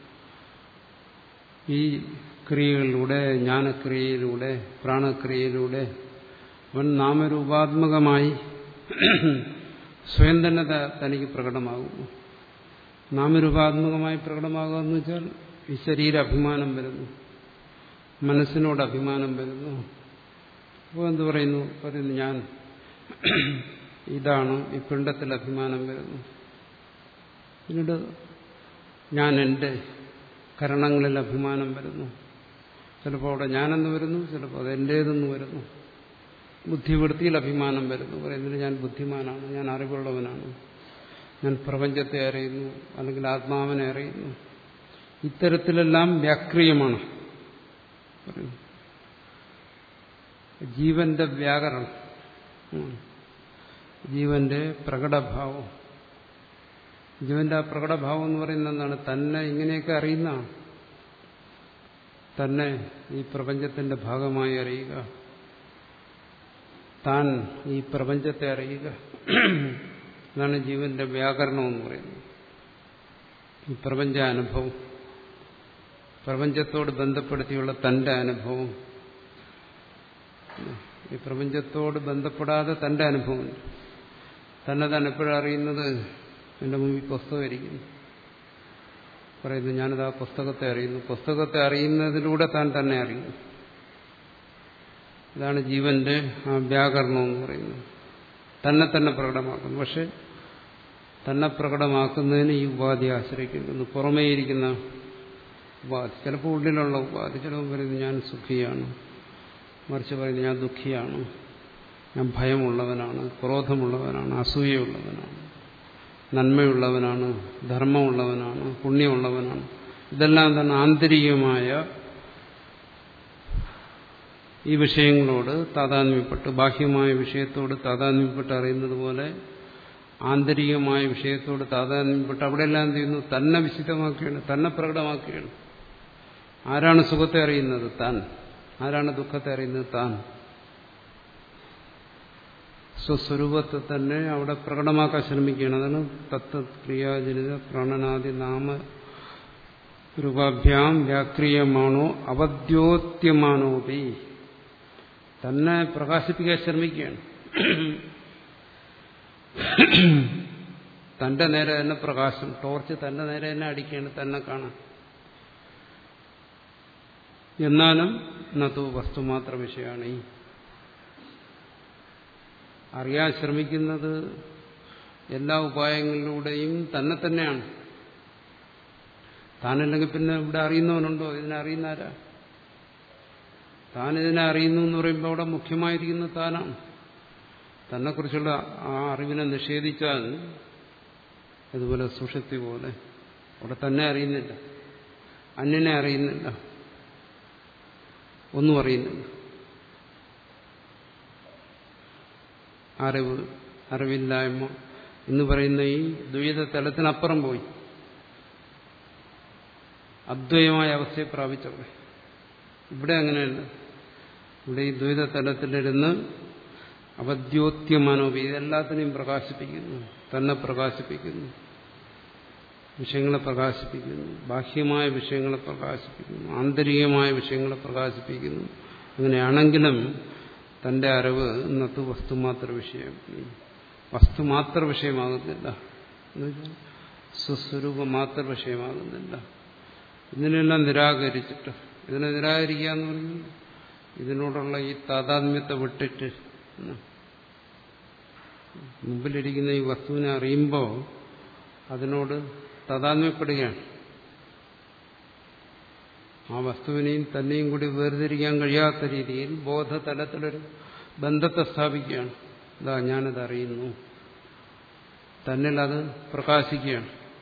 ഈ ക്രിയകളിലൂടെ ജ്ഞാനക്രിയയിലൂടെ പ്രാണക്രിയയിലൂടെ അവൻ നാമരൂപാത്മകമായി സ്വയം തന്നെ തനിക്ക് പ്രകടമാകുന്നു നാമരൂപാത്മകമായി പ്രകടമാകുക എന്ന് വെച്ചാൽ ഈ ശരീര അഭിമാനം വരുന്നു മനസ്സിനോട് അഭിമാനം വരുന്നു അപ്പോൾ എന്ത് പറയുന്നു പറയുന്നു ഞാൻ ഇതാണ് ഈ പിണ്ടത്തിൽ അഭിമാനം വരുന്നു പിന്നീട് ഞാൻ എൻ്റെ കരണങ്ങളിൽ അഭിമാനം വരുന്നു ചിലപ്പോൾ അവിടെ ഞാനെന്ന് വരുന്നു ചിലപ്പോൾ അത് എൻ്റേതെന്ന് വരുന്നു ബുദ്ധിവൃത്തിയിൽ അഭിമാനം വരുന്നു പറയുന്നത് ഞാൻ ബുദ്ധിമാനാണ് ഞാൻ അറിവുള്ളവനാണ് ഞാൻ പ്രപഞ്ചത്തെ അറിയുന്നു അല്ലെങ്കിൽ ആത്മാവിനെ അറിയുന്നു ഇത്തരത്തിലെല്ലാം വ്യാക്രിയമാണ് ജീവന്റെ വ്യാകരണം ജീവന്റെ പ്രകടഭാവം ജീവന്റെ ആ പ്രകടഭാവം എന്ന് പറയുന്നത് എന്താണ് തന്നെ ഇങ്ങനെയൊക്കെ അറിയുന്നതാണ് തന്നെ ഈ പ്രപഞ്ചത്തിന്റെ ഭാഗമായി അറിയുക താൻ ഈ പ്രപഞ്ചത്തെ അറിയുക അതാണ് ജീവന്റെ വ്യാകരണം എന്ന് പറയുന്നത് ഈ പ്രപഞ്ച അനുഭവം പ്രപഞ്ചത്തോട് ബന്ധപ്പെടുത്തിയുള്ള തന്റെ അനുഭവം ഈ പ്രപഞ്ചത്തോട് ബന്ധപ്പെടാതെ തന്റെ അനുഭവമുണ്ട് തന്നെ താൻ എപ്പോഴും അറിയുന്നത് എൻ്റെ മുമ്പിൽ പുസ്തകം ഇരിക്കുന്നു പറയുന്നു ഞാനിത് ആ പുസ്തകത്തെ അറിയുന്നു പുസ്തകത്തെ അറിയുന്നതിലൂടെ താൻ തന്നെ അറിയുന്നു ഇതാണ് ജീവന്റെ ആ വ്യാകരണം എന്ന് പറയുന്നത് തന്നെ തന്നെ പ്രകടമാക്കുന്നു പക്ഷെ തന്നെ പ്രകടമാക്കുന്നതിന് ഈ ഉപാധി ആശ്രയിക്കുന്നു പുറമേ ഇരിക്കുന്ന ഉപാധി ചിലപ്പോൾ ഉള്ളിലുള്ള ഉപാധി ചിലപ്പോൾ പറയുന്നു ഞാൻ സുഖിയാണ് മറിച്ച് പറയുന്നു ഞാൻ ദുഃഖിയാണ് ഞാൻ ഭയമുള്ളവനാണ് ക്രോധമുള്ളവനാണ് അസൂയയുള്ളവനാണ് നന്മയുള്ളവനാണ് ധർമ്മമുള്ളവനാണ് പുണ്യമുള്ളവനാണ് ഇതെല്ലാം തന്നെ ആന്തരികമായ ഈ വിഷയങ്ങളോട് താതാത്മ്യപ്പെട്ട് ബാഹ്യമായ വിഷയത്തോട് താതാത്മ്യപ്പെട്ട് അറിയുന്നത് പോലെ ആന്തരികമായ വിഷയത്തോട് താതാത്മ്യപ്പെട്ട് അവിടെയെല്ലാം എന്ത് ചെയ്യുന്നു തന്നെ വിശുദ്ധമാക്കുകയാണ് തന്നെ പ്രകടമാക്കുകയാണ് ആരാണ് സുഖത്തെ അറിയുന്നത് താൻ ആരാണ് ദുഃഖത്തെ അറിയുന്നത് താൻ സ്വസ്വരൂപത്തെ തന്നെ അവിടെ പ്രകടമാക്കാൻ ശ്രമിക്കുകയാണ് അതാണ് തത്വക്രിയാജനിത പ്രണനാദി നാമ രൂപാഭ്യാം വ്യാക്രിയമാണോ അവദ്യോത്യമാനോപി തന്നെ പ്രകാശിപ്പിക്കാൻ ശ്രമിക്കുകയാണ് തന്റെ നേരെ തന്നെ പ്രകാശം ടോർച്ച് തന്റെ നേരെ തന്നെ അടിക്കുകയാണ് തന്നെ കാണാൻ എന്നാലും ഇന്നത്തെ വസ്തുമാത്ര വിഷയമാണ് ഈ അറിയാൻ ശ്രമിക്കുന്നത് എല്ലാ ഉപായങ്ങളിലൂടെയും തന്നെ തന്നെയാണ് താനല്ലെങ്കിൽ പിന്നെ ഇവിടെ അറിയുന്നവനുണ്ടോ ഇതിനെ അറിയുന്നാരാ താൻ ഇതിനെ അറിയുന്നു എന്ന് പറയുമ്പോൾ അവിടെ മുഖ്യമായിരിക്കുന്ന താനാണ് തന്നെക്കുറിച്ചുള്ള ആ അറിവിനെ നിഷേധിച്ചാൽ ഇതുപോലെ സുഷക്തി പോലെ അവിടെ തന്നെ അറിയുന്നില്ല അന്യനെ അറിയുന്നില്ല ഒന്നും അറിയുന്നില്ല അറിവ് അറിവില്ലായ്മ എന്ന് പറയുന്ന ഈ ദ്വൈത തലത്തിനപ്പുറം പോയി അദ്വൈതമായ അവസ്ഥയെ പ്രാപിച്ചവിടെ ഇവിടെ അങ്ങനെയല്ല ഇവിടെ ഈ ദ്വൈത തലത്തിലിരുന്ന് അവദ്യോത്യമാനോപി ഇതെല്ലാത്തിനെയും പ്രകാശിപ്പിക്കുന്നു തന്നെ പ്രകാശിപ്പിക്കുന്നു വിഷയങ്ങളെ പ്രകാശിപ്പിക്കുന്നു ബാഹ്യമായ വിഷയങ്ങളെ പ്രകാശിപ്പിക്കുന്നു ആന്തരികമായ വിഷയങ്ങളെ പ്രകാശിപ്പിക്കുന്നു അങ്ങനെയാണെങ്കിലും തന്റെ അറിവ് ഇന്നത്തെ വസ്തുമാത്ര വിഷയം വസ്തുമാത്ര വിഷയമാകുന്നില്ല എന്നുവെച്ചാൽ സ്വസ്വരൂപ മാത്ര വിഷയമാകുന്നില്ല ഇതിനെല്ലാം നിരാകരിച്ചിട്ട് ഇതിനെ നിരാകരിക്കുക എന്ന് പറഞ്ഞാൽ ഇതിനോടുള്ള ഈ താതാത്മ്യത്തെ വിട്ടിട്ട് മുമ്പിലിരിക്കുന്ന ഈ വസ്തുവിനെ അറിയുമ്പോൾ അതിനോട് താതാത്മ്യപ്പെടുകയാണ് ആ വസ്തുവിനെയും തന്നെയും കൂടി വേർതിരിക്കാൻ കഴിയാത്ത രീതിയിൽ ബോധതലത്തിലൊരു ബന്ധത്തെ സ്ഥാപിക്കുകയാണ് ഇതാ ഞാനത് അറിയുന്നു തന്നിൽ അത് പ്രകാശിക്കുകയാണ്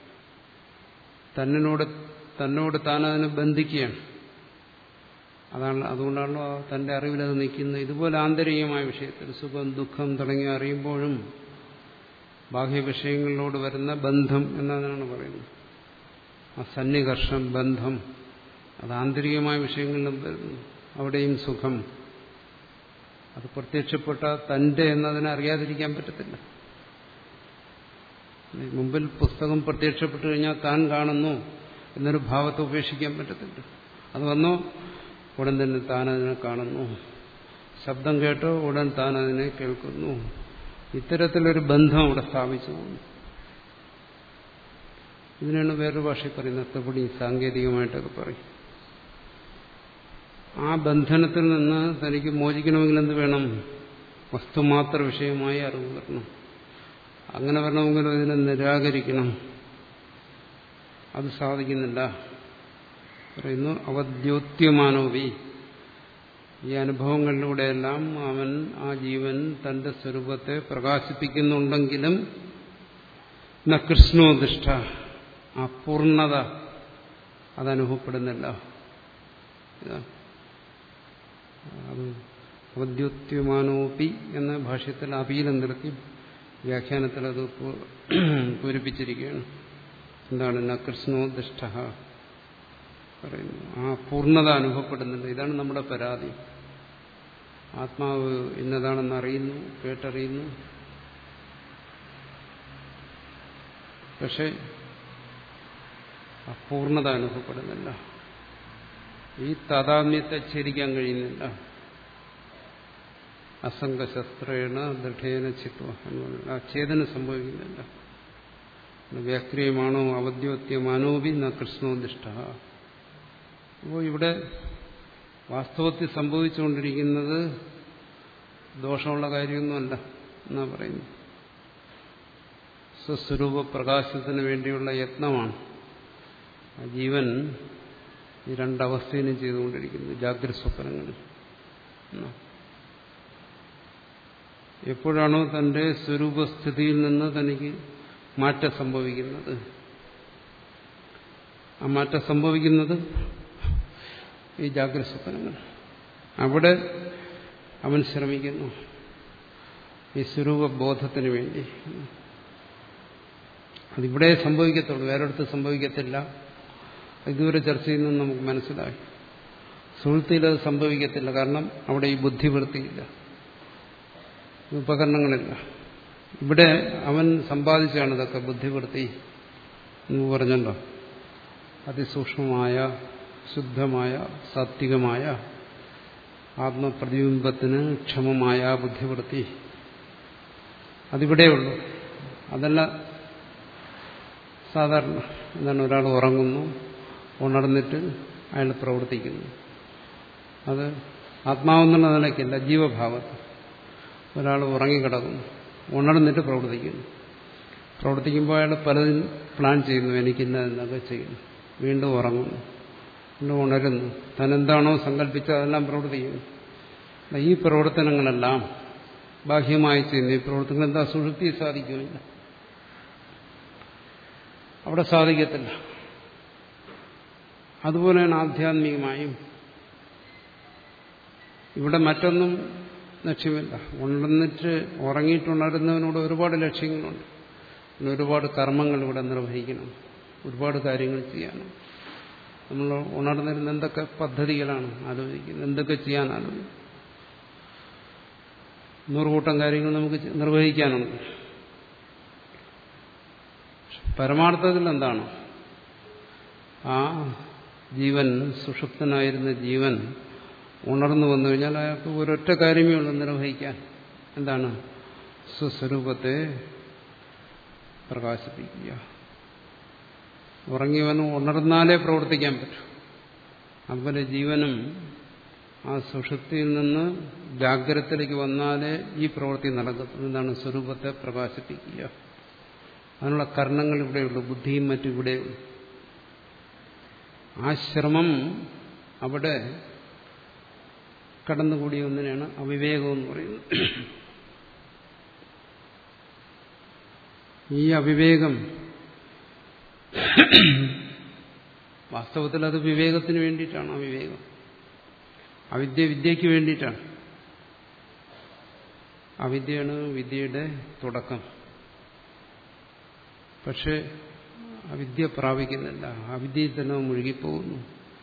തന്നോട് തന്നോട് താൻ അതിനെ ബന്ധിക്കുകയാണ് അതാണ് അതുകൊണ്ടാണല്ലോ തന്റെ അറിവിൽ അത് നിൽക്കുന്നത് ഇതുപോലെ ആന്തരികമായ വിഷയത്തിൽ സുഖം ദുഃഖം തുടങ്ങിയ അറിയുമ്പോഴും ബാഹ്യ വിഷയങ്ങളിലോട് വരുന്ന ബന്ധം എന്നതിനാണ് പറയുന്നത് ആ സന്നികർഷം ബന്ധം അത് ആന്തരികമായ വിഷയങ്ങളിലും വരുന്നു അവിടെയും സുഖം അത് പ്രത്യക്ഷപ്പെട്ട തന്റെ എന്നതിനെ അറിയാതിരിക്കാൻ പറ്റത്തില്ല മുമ്പിൽ പുസ്തകം പ്രത്യക്ഷപ്പെട്ടു കഴിഞ്ഞാൽ താൻ കാണുന്നു എന്നൊരു ഭാവത്തെ ഉപേക്ഷിക്കാൻ പറ്റത്തില്ല അത് വന്നോ ഉടൻ തന്നെ താൻ അതിനെ കാണുന്നു ശബ്ദം കേട്ടോ ഉടൻ താൻ അതിനെ കേൾക്കുന്നു ഇത്തരത്തിലൊരു ബന്ധം അവിടെ സ്ഥാപിച്ചു പോകുന്നു ഇതിനാണ് വേറൊരു ഭാഷയിൽ പറയുന്നത് തപടി സാങ്കേതികമായിട്ടൊക്കെ പറയും ആ ബന്ധനത്തിൽ നിന്ന് തനിക്ക് മോചിക്കണമെങ്കിൽ എന്ത് വേണം വസ്തുമാത്ര വിഷയമായി അറിവ് വരണം അങ്ങനെ വരണമെങ്കിലും ഇതിനെ നിരാകരിക്കണം അത് സാധിക്കുന്നില്ല പറയുന്നു അവദ്യോത്യമാനോപി ഈ അനുഭവങ്ങളിലൂടെയെല്ലാം അവൻ ആ ജീവൻ തന്റെ സ്വരൂപത്തെ പ്രകാശിപ്പിക്കുന്നുണ്ടെങ്കിലും ന കൃഷ്ണോദിഷ്ട ആ പൂർണ്ണത അതനുഭവപ്പെടുന്നില്ല അത് അവദ്യോത്യമാനോപി എന്ന ഭാഷ്യത്തിൽ അപീലം നിർത്തി വ്യാഖ്യാനത്തിൽ അത് പൂരിപ്പിച്ചിരിക്കുകയാണ് എന്താണ് ന കൃഷ്ണോദിഷ്ട പറയുന്നു ആ പൂർണ്ണത അനുഭവപ്പെടുന്നുണ്ട് ഇതാണ് നമ്മുടെ പരാതി ആത്മാവ് ഇന്നതാണെന്ന് അറിയുന്നു കേട്ടറിയുന്നു പക്ഷെ ആ പൂർണ്ണത അനുഭവപ്പെടുന്നില്ല ഈ താതാത്മ്യത്തെ ഛേദിക്കാൻ കഴിയുന്നില്ല അസംഗശസ്ത്രേണ ദൃഢേന ചിത്വ എന്ന് ആ ഛേദന സംഭവിക്കുന്നില്ല വ്യാക്രിയമാണോ അവദ്യോത്യമാനോപി ന കൃഷ്ണോദിഷ്ട അപ്പോൾ ഇവിടെ വാസ്തവത്തിൽ സംഭവിച്ചുകൊണ്ടിരിക്കുന്നത് ദോഷമുള്ള കാര്യമൊന്നുമല്ല എന്നാ പറയുന്നു സ്വസ്വരൂപ പ്രകാശത്തിന് വേണ്ടിയുള്ള യത്നമാണ് ജീവൻ ഈ രണ്ടവസ്ഥയിലും ചെയ്തുകൊണ്ടിരിക്കുന്നത് ജാഗ്രത സ്വപ്നങ്ങളിൽ എപ്പോഴാണോ തന്റെ സ്വരൂപസ്ഥിതിയിൽ നിന്ന് തനിക്ക് മാറ്റം സംഭവിക്കുന്നത് ആ മാറ്റം സംഭവിക്കുന്നത് ഈ ജാഗ്രത സ്വപ്നങ്ങൾ അവിടെ അവൻ ശ്രമിക്കുന്നു ഈ സ്വരൂപബോധത്തിന് വേണ്ടി അതിവിടെ സംഭവിക്കത്തുള്ളൂ വേറെടുത്ത് സംഭവിക്കത്തില്ല ഇതുവരെ ചർച്ച ചെയ്യുന്നത് നമുക്ക് മനസ്സിലായി സുഹൃത്തിയിൽ അത് സംഭവിക്കത്തില്ല കാരണം അവിടെ ഈ ബുദ്ധിവൃത്തിയില്ല ഉപകരണങ്ങളില്ല ഇവിടെ അവൻ സമ്പാദിച്ചാണ് ഇതൊക്കെ ബുദ്ധിവൃത്തി എന്ന് പറഞ്ഞല്ലോ അതിസൂക്ഷ്മമായ ശുദ്ധമായ സാത്വികമായ ആത്മപ്രതിബിംബത്തിന് ക്ഷമമായ ബുദ്ധിവൃത്തി അതിവിടെയുള്ളൂ അതല്ല സാധാരണ എന്താണ് ഒരാൾ ഉറങ്ങുന്നു ഉണർന്നിട്ട് അയാൾ പ്രവർത്തിക്കുന്നു അത് ആത്മാവെന്നുള്ള നിലയ്ക്കല്ല ജീവഭാവത്ത് ഒരാൾ ഉറങ്ങിക്കിടക്കുന്നു ഉണർന്നിട്ട് പ്രവർത്തിക്കുന്നു പ്രവർത്തിക്കുമ്പോൾ അയാൾ പലതും പ്ലാൻ ചെയ്യുന്നു എനിക്കിന്ന എന്നൊക്കെ ചെയ്യുന്നു വീണ്ടും ഉറങ്ങുന്നു വീണ്ടും ഉണരുന്നു താൻ എന്താണോ സങ്കല്പിച്ചത് അതെല്ലാം പ്രവർത്തിക്കുന്നു ഈ പ്രവർത്തനങ്ങളെല്ലാം ബാഹ്യമായി ചെയ്യുന്നു ഈ പ്രവർത്തനങ്ങൾ എന്താ സുഷുപ്തി സാധിക്കുമില്ല അവിടെ സാധിക്കത്തില്ല അതുപോലെയാണ് ആധ്യാത്മികമായും ഇവിടെ മറ്റൊന്നും ലക്ഷ്യമില്ല ഉണർന്നിട്ട് ഉറങ്ങിയിട്ടുണരുന്നതിനോട് ഒരുപാട് ലക്ഷ്യങ്ങളുണ്ട് പിന്നെ ഒരുപാട് കർമ്മങ്ങൾ ഇവിടെ നിർവഹിക്കണം ഒരുപാട് കാര്യങ്ങൾ ചെയ്യണം നമ്മൾ ഉണർന്നിരുന്ന എന്തൊക്കെ പദ്ധതികളാണ് ആലോചിക്കുന്നത് എന്തൊക്കെ ചെയ്യാൻ ആലോചിക്കും നൂറുകൂട്ടം കാര്യങ്ങൾ നമുക്ക് നിർവഹിക്കാനുണ്ട് പരമാർത്ഥത്തിൽ എന്താണ് ആ ജീവൻ സുഷുപ്തനായിരുന്ന ജീവൻ ഉണർന്നു വന്നു കഴിഞ്ഞാൽ അയാൾക്ക് ഒരൊറ്റ കാര്യമേ ഉള്ളൂ നിർവഹിക്കാൻ എന്താണ് സ്വസ്വരൂപത്തെ പ്രകാശിപ്പിക്കുക ഉറങ്ങിയവനും ഉണർന്നാലേ പ്രവർത്തിക്കാൻ പറ്റൂ അതുപോലെ ജീവനും ആ സുഷുപ്തിയിൽ നിന്ന് ജാഗ്രതത്തിലേക്ക് വന്നാലേ ഈ പ്രവൃത്തി നടക്കത്തുള്ളൂ എന്താണ് സ്വരൂപത്തെ പ്രകാശിപ്പിക്കുക അതിനുള്ള കർണങ്ങൾ ഇവിടെയുള്ളൂ ബുദ്ധിയും മറ്റും ഇവിടെയുള്ളൂ ആ ശ്രമം അവിടെ കടന്നുകൂടിയ ഒന്നിനാണ് അവിവേകം എന്ന് പറയുന്നത് ഈ അവിവേകം വാസ്തവത്തിൽ അത് വിവേകത്തിന് വേണ്ടിയിട്ടാണ് ആ വിവേകം അവിദ്യ വിദ്യയ്ക്ക് വേണ്ടിയിട്ടാണ് അവിദ്യയാണ് വിദ്യയുടെ തുടക്കം പക്ഷെ അവിദ്യ പ്രാപിക്കുന്നില്ല അവിദ്യയിൽ തന്നെ മുഴുകിപ്പോകുന്നു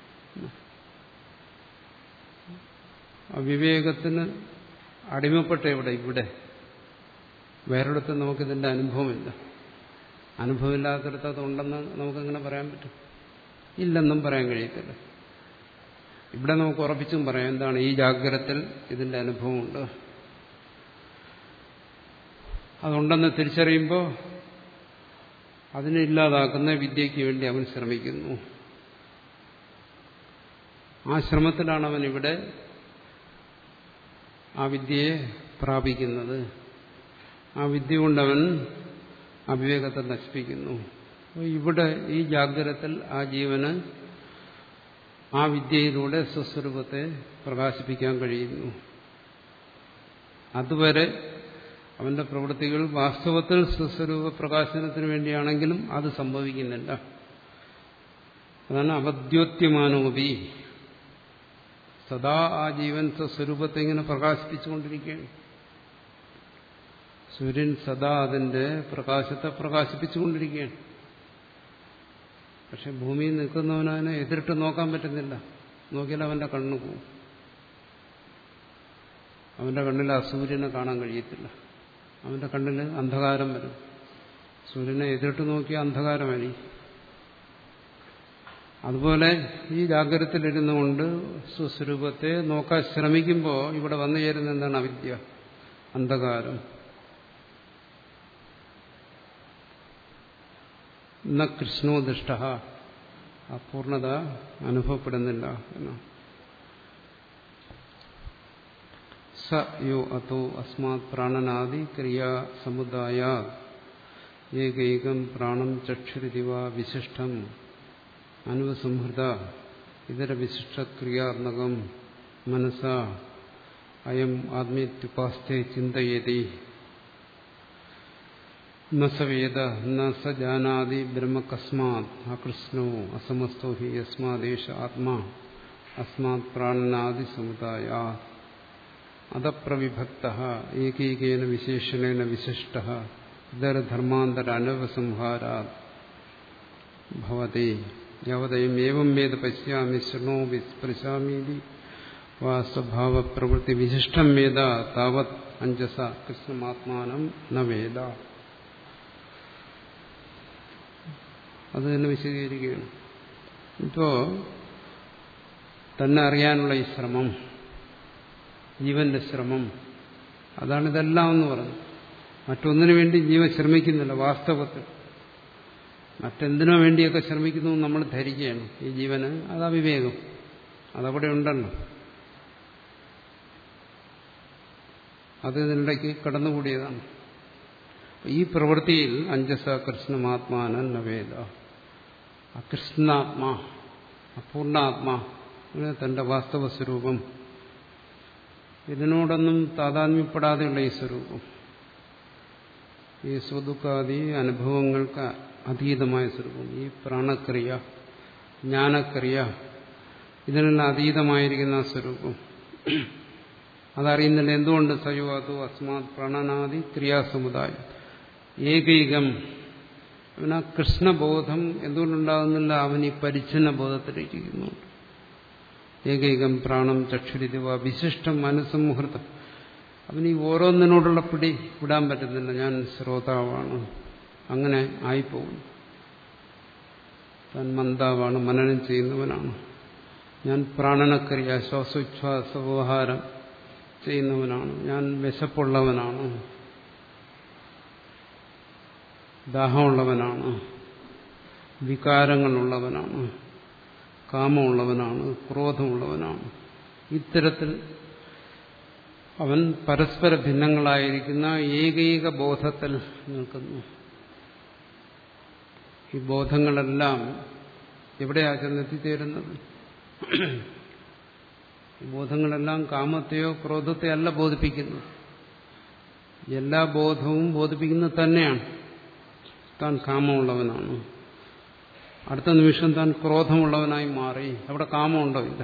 അവിവേകത്തിന് അടിമപ്പെട്ട ഇവിടെ ഇവിടെ വേറൊരിടത്ത് നമുക്കിതിന്റെ അനുഭവമില്ല അനുഭവമില്ലാത്തടത്ത് അതുണ്ടെന്ന് നമുക്കെങ്ങനെ പറയാൻ പറ്റും ഇല്ലെന്നും പറയാൻ കഴിയത്തില്ല ഇവിടെ നമുക്ക് ഉറപ്പിച്ചും പറയാം എന്താണ് ഈ ജാഗ്രതത്തിൽ ഇതിന്റെ അനുഭവമുണ്ട് അതുണ്ടെന്ന് തിരിച്ചറിയുമ്പോൾ അതിനെ ഇല്ലാതാക്കുന്ന വിദ്യയ്ക്ക് വേണ്ടി അവൻ ശ്രമിക്കുന്നു ആ ശ്രമത്തിലാണ് അവൻ ഇവിടെ ആ വിദ്യയെ പ്രാപിക്കുന്നത് ആ വിദ്യ കൊണ്ടവൻ അവിവേകത്തെ നശിപ്പിക്കുന്നു ഇവിടെ ഈ ജാഗ്രതത്തിൽ ആ ജീവന് ആ വിദ്യയിലൂടെ സ്വസ്വരൂപത്തെ പ്രകാശിപ്പിക്കാൻ കഴിയുന്നു അതുവരെ അവന്റെ പ്രവൃത്തികൾ വാസ്തവത്തിൽ സ്വസ്വരൂപ പ്രകാശനത്തിന് വേണ്ടിയാണെങ്കിലും അത് സംഭവിക്കുന്നില്ല അതാണ് അവദ്യോത്യമാനോപി സദാ ആ ജീവൻ സ്വസ്വരൂപത്തെ ഇങ്ങനെ പ്രകാശിപ്പിച്ചുകൊണ്ടിരിക്കുകയാണ് സൂര്യൻ സദാ അതിന്റെ പ്രകാശത്തെ പ്രകാശിപ്പിച്ചുകൊണ്ടിരിക്കുകയാണ് പക്ഷെ ഭൂമിയിൽ നിൽക്കുന്നവനതിനെ എതിരിട്ട് നോക്കാൻ പറ്റുന്നില്ല നോക്കിയാൽ അവന്റെ കണ്ണു പോവും അവന്റെ കണ്ണിൽ ആ സൂര്യനെ കാണാൻ കഴിയത്തില്ല അവന്റെ കണ്ണിൽ അന്ധകാരം വരും സൂര്യനെ എതിരിട്ട് നോക്കിയ അന്ധകാരമരി അതുപോലെ ഈ ജാഗ്രതത്തിലിരുന്നു കൊണ്ട് സ്വസ്വരൂപത്തെ നോക്കാൻ ശ്രമിക്കുമ്പോൾ ഇവിടെ വന്നു ചേരുന്ന എന്താണ് അവിദ്യ അന്ധകാരം ന കൃഷ്ണോ ദുഷ്ട ആ പൂർണ്ണത അനുഭവപ്പെടുന്നില്ല എന്നാണ് സ യോ അതോ അസ്മാത് പ്രാണനാദി ക്രിയാ സമുദായ ഏകൈകം പ്രാണം ചക്ഷുരിതിവ വിശിഷ്ടം അനുവസംഹൃത ഇതര വിശിഷ്ടക്രിയാത്മകം മനസ്സ അയം ആത്മീത്യുപാസ്തെ ചിന്തയേതി ന സ വേദ ന സ ജാനാതി ബ്രഹ്മ കസ്മാത് അകൃഷ്ണോ അസമസ്തോ ഹി യസ്മാദേശ ആത്മാ അസ്മാത് പ്രാണനാദി സമുദായ അതപ്രവിഭക്ത ഏകൈകേന വിശേഷണേന വിശിഷ്ട ഇതരധർമാന്തര അനവസംഹാരാ ഭവതി യവതയും ഏവം വേദ പശ്യാമി ശൃണോമി സ്പൃശാമീതി വാ സ്വഭാവ പ്രവൃത്തി വിശിഷ്ടം വേദ താവത് അഞ്ജസ കൃഷ്ണമാത്മാനം ന വേദ അത് തന്നെ വിശദീകരിക്കുകയാണ് ഇപ്പോ തന്നെ അറിയാനുള്ള ഈ ശ്രമം ജീവന്റെ ശ്രമം അതാണ് ഇതെല്ലാം എന്ന് പറഞ്ഞു മറ്റൊന്നിനു വേണ്ടി ജീവൻ ശ്രമിക്കുന്നില്ല വാസ്തവത്തിൽ മറ്റെന്തിനോ വേണ്ടിയൊക്കെ ശ്രമിക്കുന്നു നമ്മൾ ധരിക്കുകയാണ് ഈ ജീവന് അതാ വിവേകം അതവിടെ ഉണ്ടല്ലോ അത് ഇതിനിടയ്ക്ക് കടന്നുകൂടിയതാണ് ഈ പ്രവൃത്തിയിൽ അഞ്ജസ കൃഷ്ണമാത്മാനൻ നവേദ അകൃഷ്ണാത്മാ അപൂർണാത്മാ തന്റെ വാസ്തവ സ്വരൂപം ഇതിനോടൊന്നും താതാത്മ്യപ്പെടാതെയുള്ള ഈ സ്വരൂപം ഈ സ്വദുഃഖാദി അനുഭവങ്ങൾക്ക് അതീതമായ സ്വരൂപം ഈ പ്രാണക്രിയ ജ്ഞാനക്രിയ ഇതിനെല്ലാം അതീതമായിരിക്കുന്ന ആ സ്വരൂപം അതറിയുന്നില്ല എന്തുകൊണ്ട് സയുവാതു അസ്മാത് പ്രാണനാദി ക്രിയാസമുദായം ഏകൈകം അവന് ആ കൃഷ്ണബോധം എന്തുകൊണ്ടുണ്ടാകുന്നില്ല അവൻ ഈ പരിച്ഛന്ന ബോധത്തിലിരിക്കുന്നു ഏകൈകം പ്രാണം ചക്ഷുരിതുവ വിശിഷ്ടം മനസ്സംഹൃതം അവന് ഈ ഓരോന്നിനോടുള്ള പിടി വിടാൻ പറ്റുന്നില്ല ഞാൻ ശ്രോതാവാണ് അങ്ങനെ ആയിപ്പോകുന്നു താൻ മന്ദാവാണ് മനനം ചെയ്യുന്നവനാണ് ഞാൻ പ്രാണനക്രിയ ശ്വാസോച്ഛ്വാസ വ്യവഹാരം ചെയ്യുന്നവനാണ് ഞാൻ വിശപ്പുള്ളവനാണ് ദാഹമുള്ളവനാണ് വികാരങ്ങളുള്ളവനാണ് കാമമുള്ളവനാണ് ക്രോധമുള്ളവനാണ് ഇത്തരത്തിൽ അവൻ പരസ്പര ഭിന്നങ്ങളായിരിക്കുന്ന ഏകൈക ബോധത്തിൽ നിൽക്കുന്നു ഈ ബോധങ്ങളെല്ലാം എവിടെയാ ചെന്നെത്തിച്ചേരുന്നത് ഈ ബോധങ്ങളെല്ലാം കാമത്തെയോ ക്രോധത്തെയോ അല്ല ബോധിപ്പിക്കുന്നു എല്ലാ ബോധവും ബോധിപ്പിക്കുന്നത് തന്നെയാണ് താൻ കാമമുള്ളവനാണ് അടുത്ത നിമിഷം താൻ ക്രോധമുള്ളവനായി മാറി അവിടെ കാമമുണ്ടോ ഇല്ല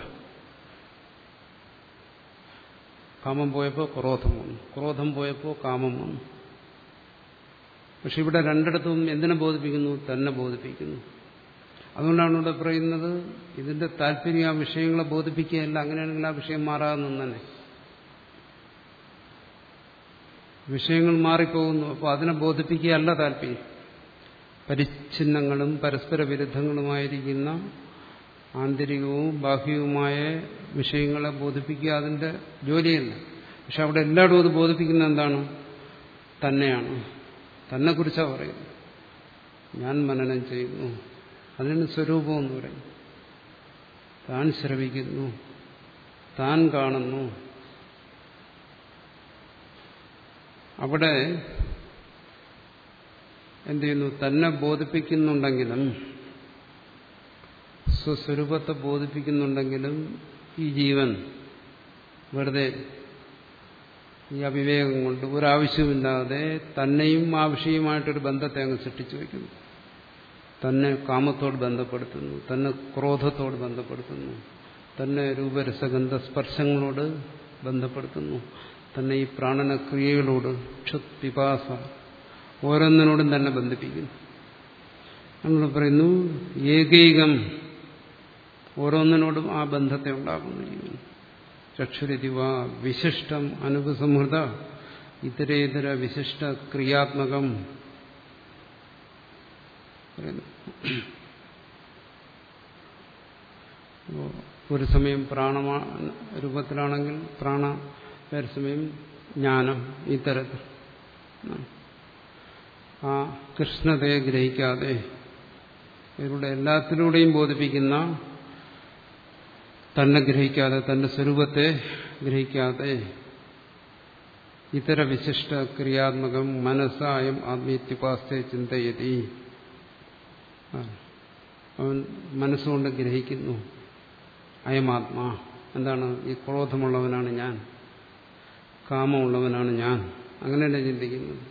കാമം പോയപ്പോൾ ക്രോധം വന്നു ക്രോധം പോയപ്പോൾ കാമം വന്നു പക്ഷെ ഇവിടെ രണ്ടിടത്തും എന്തിനെ ബോധിപ്പിക്കുന്നു തന്നെ ബോധിപ്പിക്കുന്നു അതുകൊണ്ടാണ് ഇവിടെ പറയുന്നത് ഇതിന്റെ താല്പര്യം ആ വിഷയങ്ങളെ ബോധിപ്പിക്കുകയല്ല അങ്ങനെയാണെങ്കിൽ ആ വിഷയം മാറാതെ തന്നെ വിഷയങ്ങൾ മാറിപ്പോകുന്നു അപ്പോൾ അതിനെ ബോധിപ്പിക്കുകയല്ല താല്പര്യം പരിച്ഛിന്നങ്ങളും പരസ്പര വിരുദ്ധങ്ങളുമായിരിക്കുന്ന ആന്തരികവും ബാഹ്യവുമായ വിഷയങ്ങളെ ബോധിപ്പിക്കുക അതിന്റെ ജോലിയല്ല പക്ഷെ അവിടെ എല്ലായിടും അത് ബോധിപ്പിക്കുന്ന എന്താണ് തന്നെയാണ് തന്നെ കുറിച്ചാണ് പറയുന്നത് ഞാൻ മനനം ചെയ്യുന്നു അതിന് സ്വരൂപം എന്ന് പറയും താൻ ശ്രവിക്കുന്നു താൻ കാണുന്നു അവിടെ എന്ത് ചെയ്യുന്നു തന്നെ ബോധിപ്പിക്കുന്നുണ്ടെങ്കിലും സ്വസ്വരൂപത്തെ ബോധിപ്പിക്കുന്നുണ്ടെങ്കിലും ഈ ജീവൻ വെറുതെ ഈ അവിവേകം കൊണ്ട് ഒരാവശ്യമില്ലാതെ തന്നെയും ആ വിഷയമായിട്ടൊരു ബന്ധത്തെ അങ്ങ് സൃഷ്ടിച്ചു വയ്ക്കുന്നു തന്നെ കാമത്തോട് ബന്ധപ്പെടുത്തുന്നു തന്നെ ക്രോധത്തോട് ബന്ധപ്പെടുത്തുന്നു തന്നെ രൂപരസഗന്ധ സ്പർശങ്ങളോട് ബന്ധപ്പെടുത്തുന്നു തന്നെ ഈ പ്രാണന ക്രിയകളോട് ക്ഷുത് പിപാസ ഓരോന്നിനോടും തന്നെ ബന്ധിപ്പിക്കുന്നു നമ്മൾ പറയുന്നു ഏകൈകം ഓരോന്നിനോടും ആ ബന്ധത്തെ ഉണ്ടാക്കുന്നു ജീവൻ ചക്ഷുരതിവ വിശിഷ്ടം അനുപസംഹൃത ഇതരേതര വിശിഷ്ട ക്രിയാത്മകം ഒരു സമയം പ്രാണമാ രൂപത്തിലാണെങ്കിൽ പ്രാണ വേറെ സമയം ജ്ഞാനം ഇത്തരത്തിൽ ആ കൃഷ്ണതയെ ഗ്രഹിക്കാതെ ഇവരുടെ എല്ലാത്തിലൂടെയും ബോധിപ്പിക്കുന്ന തന്നെ ഗ്രഹിക്കാതെ തന്റെ സ്വരൂപത്തെ ഗ്രഹിക്കാതെ ഇതര വിശിഷ്ട ക്രിയാത്മകം മനസ്സായം ആത്മീയത്യുപാസ്തെ ചിന്തയതി അവൻ മനസ്സുകൊണ്ട് ഗ്രഹിക്കുന്നു അയമാത്മാ എന്താണ് ഈ ക്രോധമുള്ളവനാണ് ഞാൻ കാമമുള്ളവനാണ് ഞാൻ അങ്ങനെയല്ല ചിന്തിക്കുന്നത്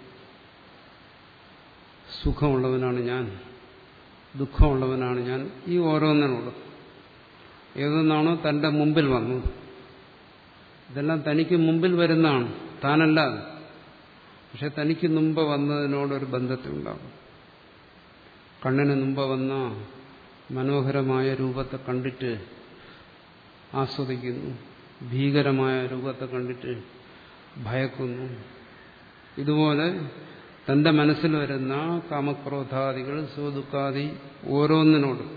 സുഖമുള്ളവനാണ് ഞാൻ ദുഃഖമുള്ളവനാണ് ഞാൻ ഈ ഓരോന്നിനോടും ഏതൊന്നാണോ തന്റെ മുമ്പിൽ വന്നത് ഇതെല്ലാം തനിക്ക് മുമ്പിൽ വരുന്നതാണ് താനല്ല പക്ഷെ തനിക്ക് മുമ്പ് വന്നതിനോടൊരു ബന്ധത്തിലുണ്ടാകും കണ്ണിന് മുമ്പ് വന്ന മനോഹരമായ രൂപത്തെ കണ്ടിട്ട് ആസ്വദിക്കുന്നു ഭീകരമായ രൂപത്തെ കണ്ടിട്ട് ഭയക്കുന്നു ഇതുപോലെ തന്റെ മനസ്സിൽ വരുന്ന കാമക്രോധാദികൾ സുഖദുഃഖാദി ഓരോന്നിനോടും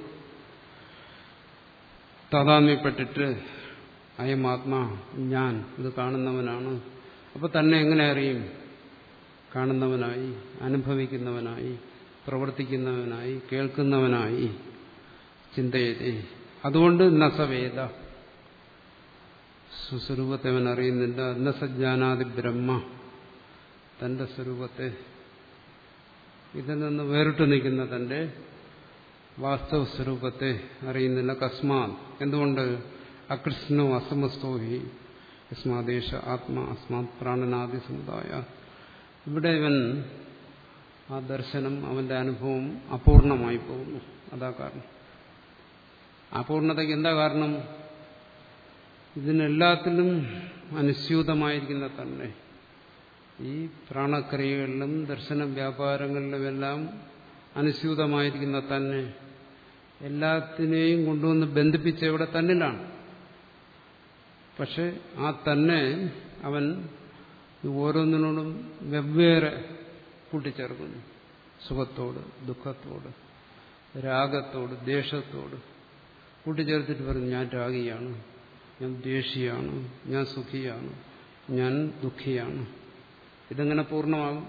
താതാമ്യപ്പെട്ടിട്ട് അയമാത്മാ ഞാൻ ഇത് കാണുന്നവനാണ് അപ്പൊ തന്നെ എങ്ങനെ അറിയും കാണുന്നവനായി അനുഭവിക്കുന്നവനായി പ്രവർത്തിക്കുന്നവനായി കേൾക്കുന്നവനായി ചിന്തയതേ അതുകൊണ്ട് നസവേദ സുസ്വരൂപത്തെ അവൻ അറിയുന്നില്ല നസജ്ഞാനാദി ബ്രഹ്മ തന്റെ സ്വരൂപത്തെ ഇതിൽ നിന്ന് വേറിട്ട് നിൽക്കുന്ന തന്റെ വാസ്തവ സ്വരൂപത്തെ അറിയുന്നില്ല കസ്മാത് എന്തുകൊണ്ട് അകൃഷ്ണോ അസമസ്തോ ഹി യസ്മാദേശ ആത്മാ അസ്മാത് പ്രാണനാദി സമുദായ ഇവിടെ ഇവൻ ആ ദർശനം അവന്റെ അനുഭവം അപൂർണമായി പോകുന്നു അതാ കാരണം അപൂർണതയ്ക്ക് എന്താ കാരണം ഇതിനെല്ലാത്തിലും അനുസ്യൂതമായിരിക്കുന്ന തന്നെ ഈ പ്രാണക്രിയകളിലും ദർശന വ്യാപാരങ്ങളിലുമെല്ലാം അനുസ്യൂതമായിരിക്കുന്ന തന്നെ എല്ലാത്തിനെയും കൊണ്ടുവന്ന് ബന്ധിപ്പിച്ച ഇവിടെ തന്നിലാണ് പക്ഷെ ആ തന്നെ അവൻ ഓരോന്നിനോടും വെവ്വേറെ കൂട്ടിച്ചേർക്കുന്നു സുഖത്തോട് ദുഃഖത്തോട് രാഗത്തോട് ദേഷ്യത്തോട് കൂട്ടിച്ചേർത്തിട്ട് പറഞ്ഞു ഞാൻ രാഗിയാണ് ഞാൻ ദേഷിയാണ് ഞാൻ സുഖിയാണ് ഞാൻ ദുഃഖിയാണ് ഇതെങ്ങനെ പൂർണ്ണമാകും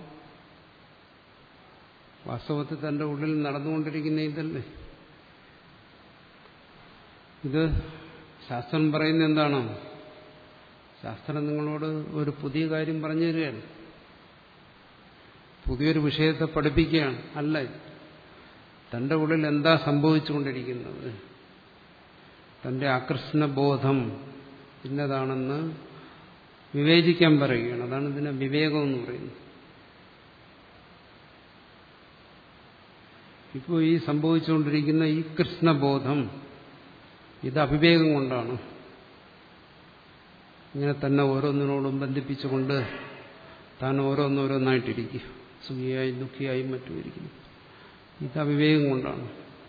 വാസ്തവത്തിൽ തന്റെ ഉള്ളിൽ നടന്നുകൊണ്ടിരിക്കുന്ന ഇതല്ലേ ഇത് ശാസ്ത്രം പറയുന്ന എന്താണ് ശാസ്ത്രം നിങ്ങളോട് ഒരു പുതിയ കാര്യം പറഞ്ഞു തരികയാണ് പുതിയൊരു വിഷയത്തെ പഠിപ്പിക്കുകയാണ് അല്ല തന്റെ ഉള്ളിൽ എന്താ സംഭവിച്ചുകൊണ്ടിരിക്കുന്നത് തന്റെ ആകർഷണബോധം ഇന്നതാണെന്ന് വിവേചിക്കാൻ പറയുകയാണ് അതാണ് ഇതിനെ വിവേകം എന്ന് പറയുന്നത് ഇപ്പോൾ ഈ സംഭവിച്ചുകൊണ്ടിരിക്കുന്ന ഈ കൃഷ്ണബോധം ഇത് അവിവേകം കൊണ്ടാണ് ഇങ്ങനെ തന്നെ ഓരോന്നിനോടും ബന്ധിപ്പിച്ചുകൊണ്ട് താൻ ഓരോന്നോരോന്നായിട്ടിരിക്കുക സുഖിയായി ദുഃഖിയായി മറ്റും ഇരിക്കുന്നു ഇത് അവിവേകം കൊണ്ടാണ്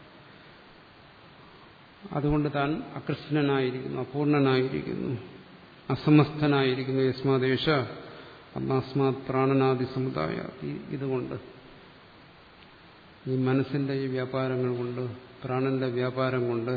അതുകൊണ്ട് താൻ അകൃഷ്ണനായിരിക്കുന്നു അപൂർണനായിരിക്കുന്നു അസമസ്തനായിരിക്കുന്നു യസ്മാദേശ അന്നാസ്മാത് പ്രാണനാദി സമുദായ ഇതുകൊണ്ട് ഈ മനസ്സിന്റെ ഈ വ്യാപാരങ്ങൾ കൊണ്ട് പ്രാണന്റെ വ്യാപാരം കൊണ്ട്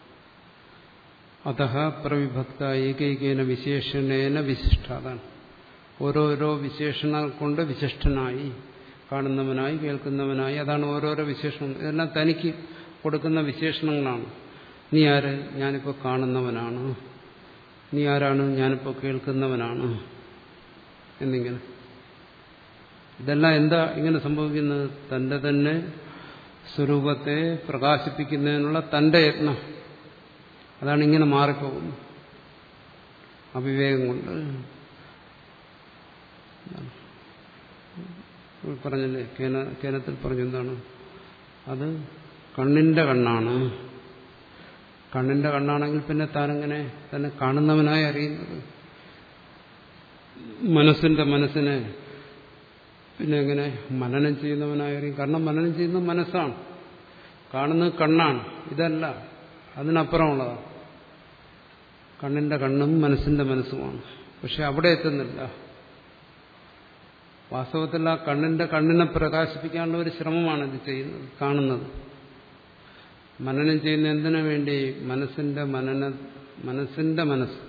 അത പ്രവിഭക്ത ഏകൈകേന വിശേഷണേന വിശിഷ്ട അതാണ് ഓരോരോ വിശേഷണങ്ങൾ കൊണ്ട് വിശിഷ്ടനായി കാണുന്നവനായി കേൾക്കുന്നവനായി അതാണ് ഓരോരോ വിശേഷണം ഇതെല്ലാം തനിക്ക് കൊടുക്കുന്ന വിശേഷണങ്ങളാണ് നീ ആര് ഞാനിപ്പോൾ കാണുന്നവനാണ് നീ ആരാണ് ഞാനിപ്പോൾ കേൾക്കുന്നവനാണ് എന്നിങ്ങനെ ഇതെല്ലാം എന്താ ഇങ്ങനെ സംഭവിക്കുന്നത് തന്റെ തന്നെ സ്വരൂപത്തെ പ്രകാശിപ്പിക്കുന്നതിനുള്ള തന്റെ യത്നം അതാണ് ഇങ്ങനെ മാറിപ്പോകുന്നത് അവിവേകം കൊണ്ട് പറഞ്ഞല്ലേ കേന കേനത്തിൽ പറഞ്ഞു എന്താണ് അത് കണ്ണിന്റെ കണ്ണാണ് കണ്ണിന്റെ കണ്ണാണെങ്കിൽ പിന്നെ താനെങ്ങനെ തന്നെ കാണുന്നവനായി അറിയുന്നത് മനസ്സിന്റെ മനസ്സിനെ പിന്നെ എങ്ങനെ മനനം ചെയ്യുന്നവനായി അറിയും കാരണം മനനം ചെയ്യുന്നത് മനസ്സാണ് കാണുന്നത് കണ്ണാണ് ഇതല്ല അതിനപ്പുറമുള്ളതാണ് കണ്ണിന്റെ കണ്ണും മനസ്സിന്റെ മനസ്സുമാണ് പക്ഷെ അവിടെ എത്തുന്നില്ല വാസ്തവത്തിൽ ആ കണ്ണിന്റെ കണ്ണിനെ പ്രകാശിപ്പിക്കാനുള്ള ഒരു ശ്രമമാണ് ഇത് ചെയ്യുന്നത് കാണുന്നത് മനനം ചെയ്യുന്ന എന്തിനു വേണ്ടി മനസ്സിന്റെ മനന മനസ്സിന്റെ മനസ്സ്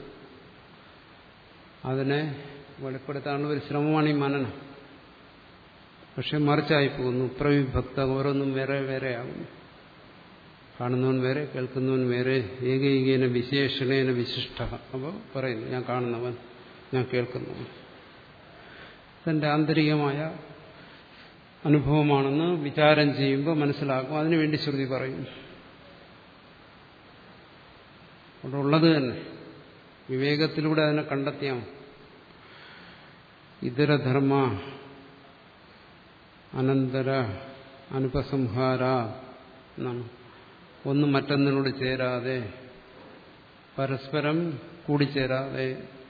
അതിനെ വെളിപ്പെടുത്താനുള്ള ഒരു ശ്രമമാണ് ഈ മനനം പക്ഷെ മറിച്ചായി പോകുന്നു പ്രവിഭക്ത ഓരോന്നും വേറെ വേറെ ആകുന്നു കാണുന്നവൻ വേറെ കേൾക്കുന്നവൻ വേറെ ഏകൈകേന വിശേഷണേന വിശിഷ്ട അപ്പോൾ പറയുന്നു ഞാൻ കാണുന്നവൻ ഞാൻ കേൾക്കുന്നവൻ തന്റെ ആന്തരികമായ അനുഭവമാണെന്ന് വിചാരം ചെയ്യുമ്പോൾ മനസ്സിലാക്കും അതിനുവേണ്ടി ശ്രുതി പറയും അവിടെ ഉള്ളത് തന്നെ വിവേകത്തിലൂടെ അതിനെ കണ്ടെത്തിയാൽ ഇതരധർമ്മ അനന്തര അനുപസംഹാര എന്നാണ് ഒന്ന് മറ്റൊന്നിനോട് ചേരാതെ പരസ്പരം കൂടിച്ചേരാതെ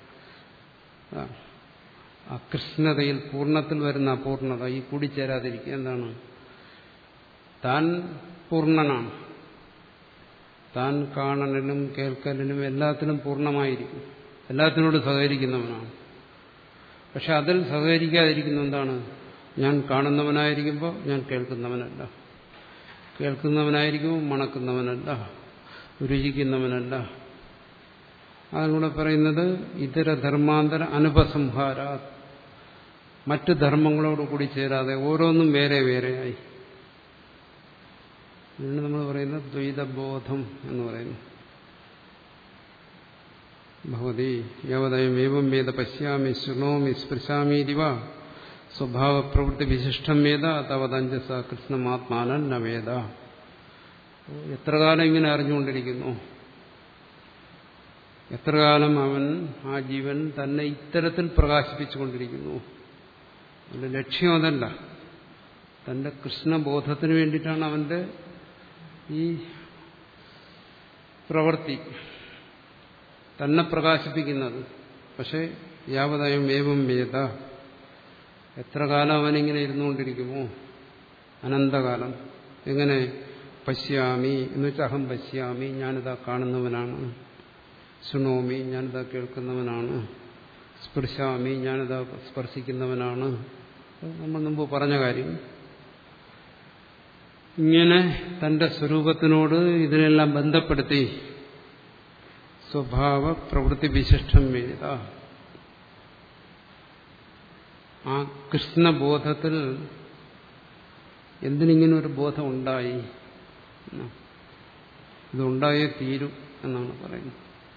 അകൃഷ്ണതയിൽ പൂർണ്ണത്തിൽ വരുന്ന അപൂർണത ഈ കൂടിച്ചേരാതിരിക്കുക എന്താണ് താൻ പൂർണ്ണനാണ് താൻ കാണലിനും കേൾക്കലിനും എല്ലാത്തിനും പൂർണ്ണമായിരിക്കും എല്ലാത്തിനോട് സഹകരിക്കുന്നവനാണ് പക്ഷെ അതിൽ സഹകരിക്കാതിരിക്കുന്ന എന്താണ് ഞാൻ കാണുന്നവനായിരിക്കുമ്പോൾ ഞാൻ കേൾക്കുന്നവനല്ല കേൾക്കുന്നവനായിരിക്കുമ്പോൾ മണക്കുന്നവനല്ല രുചിക്കുന്നവനല്ല അതിലൂടെ പറയുന്നത് ഇതര ധർമാന്തര അനുപസംഹാര മറ്റ് ധർമ്മങ്ങളോട് കൂടി ചേരാതെ ഓരോന്നും വേറെ വേറെയായി ഇതിന് നമ്മൾ പറയുന്നത് ദ്വൈതബോധം എന്ന് പറയുന്നു ഭവതി യവതയം ഏവം വേദ പശ്യാമി ശൃണോമി സ്പൃശാമീതിവ സ്വഭാവ പ്രവൃത്തി വിശിഷ്ടം വേദ തവതഞ്ചസ കൃഷ്ണമാത്മാനൻ ന വേദ എത്ര കാലം ഇങ്ങനെ അറിഞ്ഞുകൊണ്ടിരിക്കുന്നു എത്ര കാലം അവൻ ആ ജീവൻ തന്നെ ഇത്തരത്തിൽ പ്രകാശിപ്പിച്ചുകൊണ്ടിരിക്കുന്നു അവന്റെ ലക്ഷ്യം അതല്ല തന്റെ കൃഷ്ണബോധത്തിന് വേണ്ടിയിട്ടാണ് അവന്റെ ഈ പ്രവൃത്തി തന്നെ പ്രകാശിപ്പിക്കുന്നത് പക്ഷെ യാവതായും ഏവം വേദ എത്ര കാലം അവനിങ്ങനെ ഇരുന്നുകൊണ്ടിരിക്കുമോ അനന്തകാലം എങ്ങനെ പശ്യാമി എന്ന് വെച്ചാൽ അഹം പശ്യാമി ഞാനിതാ കാണുന്നവനാണ് ശൃണോമി ഞാനിതാ കേൾക്കുന്നവനാണ് സ്പർശാമി ഞാനിതാ സ്പർശിക്കുന്നവനാണ് നമ്മൾ മുമ്പ് പറഞ്ഞ കാര്യം ഇങ്ങനെ തന്റെ സ്വരൂപത്തിനോട് ഇതിനെല്ലാം ബന്ധപ്പെടുത്തി സ്വഭാവ പ്രവൃത്തി വിശിഷ്ടം വേദ ആ കൃഷ്ണബോധത്തിൽ എന്തിനിങ്ങനെ ഒരു ബോധം ഉണ്ടായി ഇതുണ്ടായേ തീരൂ എന്നാണ് പറയുന്നത്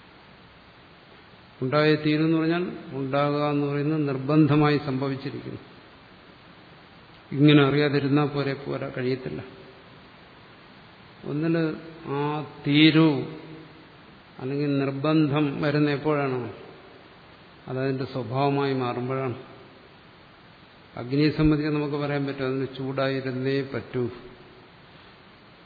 ഉണ്ടായേ തീരൂ എന്ന് പറഞ്ഞാൽ ഉണ്ടാകുക എന്ന് പറയുന്നത് നിർബന്ധമായി സംഭവിച്ചിരിക്കുന്നു ഇങ്ങനെ അറിയാതിരുന്നാൽ പോരെ പോരാ കഴിയത്തില്ല ഒന്നിൽ ആ തീരു അല്ലെങ്കിൽ നിർബന്ധം വരുന്ന എപ്പോഴാണ് അതതിന്റെ സ്വഭാവമായി മാറുമ്പോഴാണ് അഗ്നിയെ സംബന്ധിച്ച് നമുക്ക് പറയാൻ പറ്റും അതിന് ചൂടായിരുന്നേ പറ്റൂ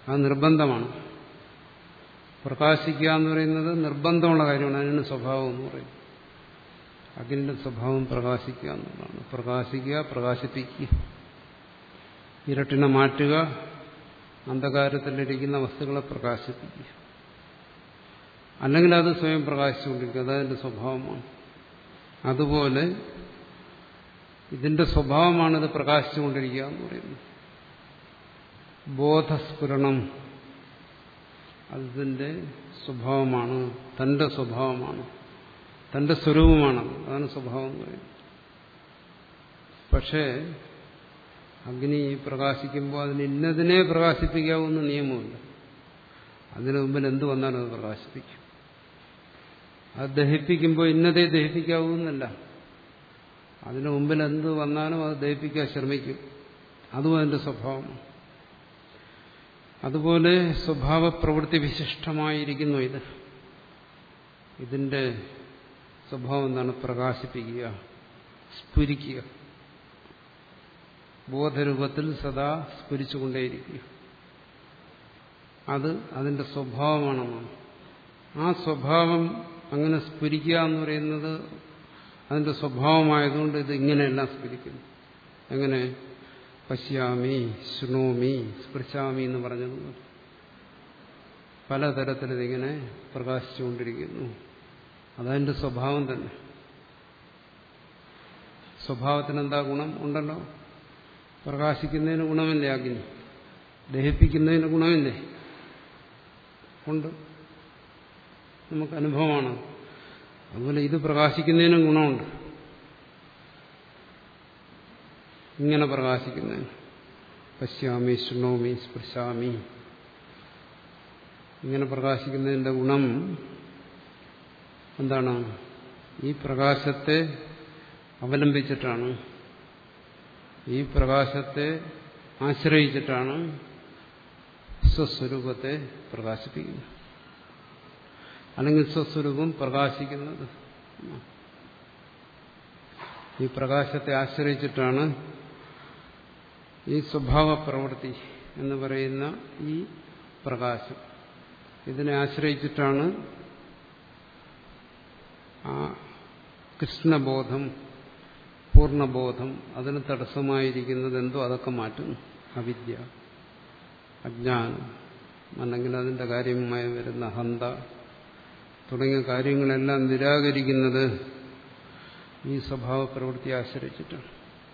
അത് നിർബന്ധമാണ് പ്രകാശിക്കുക എന്ന് പറയുന്നത് നിർബന്ധമുള്ള കാര്യമാണ് അതിന് സ്വഭാവം എന്ന് പറയും അഗ്നിന്റെ സ്വഭാവം പ്രകാശിക്കുക എന്നുള്ളതാണ് പ്രകാശിക്കുക പ്രകാശിപ്പിക്കുക ഇരട്ടിനെ മാറ്റുക അന്ധകാരത്തിലിരിക്കുന്ന വസ്തുക്കളെ പ്രകാശിപ്പിക്കുക അല്ലെങ്കിൽ അത് സ്വയം പ്രകാശിച്ചുകൊണ്ടിരിക്കുക അതതിന്റെ സ്വഭാവമാണ് അതുപോലെ ഇതിന്റെ സ്വഭാവമാണിത് പ്രകാശിച്ചുകൊണ്ടിരിക്കുക എന്ന് പറയുന്നത് ബോധസ്ഫുരണം അതിന്റെ സ്വഭാവമാണ് തന്റെ സ്വഭാവമാണ് തന്റെ സ്വരൂപമാണ് അതാണ് സ്വഭാവം എന്ന് പറയുന്നത് പക്ഷേ അഗ്നി പ്രകാശിക്കുമ്പോൾ അതിന് ഇന്നതിനെ പ്രകാശിപ്പിക്കാവുന്ന നിയമമില്ല അതിനു മുമ്പിൽ എന്ത് വന്നാലും അത് പ്രകാശിപ്പിക്കും അത് ദഹിപ്പിക്കുമ്പോൾ ഇന്നതേ ദഹിപ്പിക്കാവൂന്നല്ല അതിനു മുമ്പിൽ എന്ത് വന്നാലും അത് ദഹിപ്പിക്കാൻ ശ്രമിക്കും അതും അതിന്റെ സ്വഭാവമാണ് അതുപോലെ സ്വഭാവ പ്രവൃത്തി വിശിഷ്ടമായിരിക്കുന്നു ഇത് ഇതിന്റെ സ്വഭാവം എന്താണ് പ്രകാശിപ്പിക്കുക സ്ഫുരിക്കുക ബോധരൂപത്തിൽ സദാ സ്ഫുരിച്ചുകൊണ്ടേയിരിക്കുക അത് അതിന്റെ സ്വഭാവമാണെന്നാണ് ആ സ്വഭാവം അങ്ങനെ സ്ഫുരിക്കുക എന്ന് പറയുന്നത് അതിന്റെ സ്വഭാവമായതുകൊണ്ട് ഇത് ഇങ്ങനെയെല്ലാം സ്ഫുരിക്കുന്നു എങ്ങനെ പശ്യാമി ശൃണോമി സ്പൃശാമി എന്ന് പറഞ്ഞതുപോലെ പലതരത്തിൽ ഇതിങ്ങനെ പ്രകാശിച്ചുകൊണ്ടിരിക്കുന്നു അതതിന്റെ സ്വഭാവം തന്നെ സ്വഭാവത്തിന് എന്താ ഗുണം ഉണ്ടല്ലോ പ്രകാശിക്കുന്നതിന് ഗുണമില്ലേ അഗ്നി ദഹിപ്പിക്കുന്നതിന് ഗുണമില്ലേ ഉണ്ട് നമുക്ക് അനുഭവമാണ് അതുപോലെ ഇത് പ്രകാശിക്കുന്നതിനും ഗുണമുണ്ട് ഇങ്ങനെ പ്രകാശിക്കുന്നതിന് പശ്യാമി ശൃണോമി സ്പൃശാമി ഇങ്ങനെ പ്രകാശിക്കുന്നതിന്റെ ഗുണം എന്താണ് ഈ പ്രകാശത്തെ അവലംബിച്ചിട്ടാണ് ഈ പ്രകാശത്തെ ആശ്രയിച്ചിട്ടാണ് സ്വസ്വരൂപത്തെ പ്രകാശിപ്പിക്കുന്നത് അല്ലെങ്കിൽ സ്വസ്വരൂപം പ്രകാശിക്കുന്നത് ഈ പ്രകാശത്തെ ആശ്രയിച്ചിട്ടാണ് ഈ സ്വഭാവ പ്രവൃത്തി എന്ന് പറയുന്ന ഈ പ്രകാശം ഇതിനെ ആശ്രയിച്ചിട്ടാണ് ആ കൃഷ്ണബോധം പൂർണ്ണബോധം അതിന് തടസ്സമായിരിക്കുന്നത് എന്തോ അതൊക്കെ മാറ്റുന്നു അവിദ്യ അജ്ഞാനം അല്ലെങ്കിൽ അതിന്റെ കാര്യമായി വരുന്ന ഹന്ത തുടങ്ങിയ കാര്യങ്ങളെല്ലാം നിരാകരിക്കുന്നത് ഈ സ്വഭാവ പ്രവൃത്തി ആശ്രയിച്ചിട്ടാണ്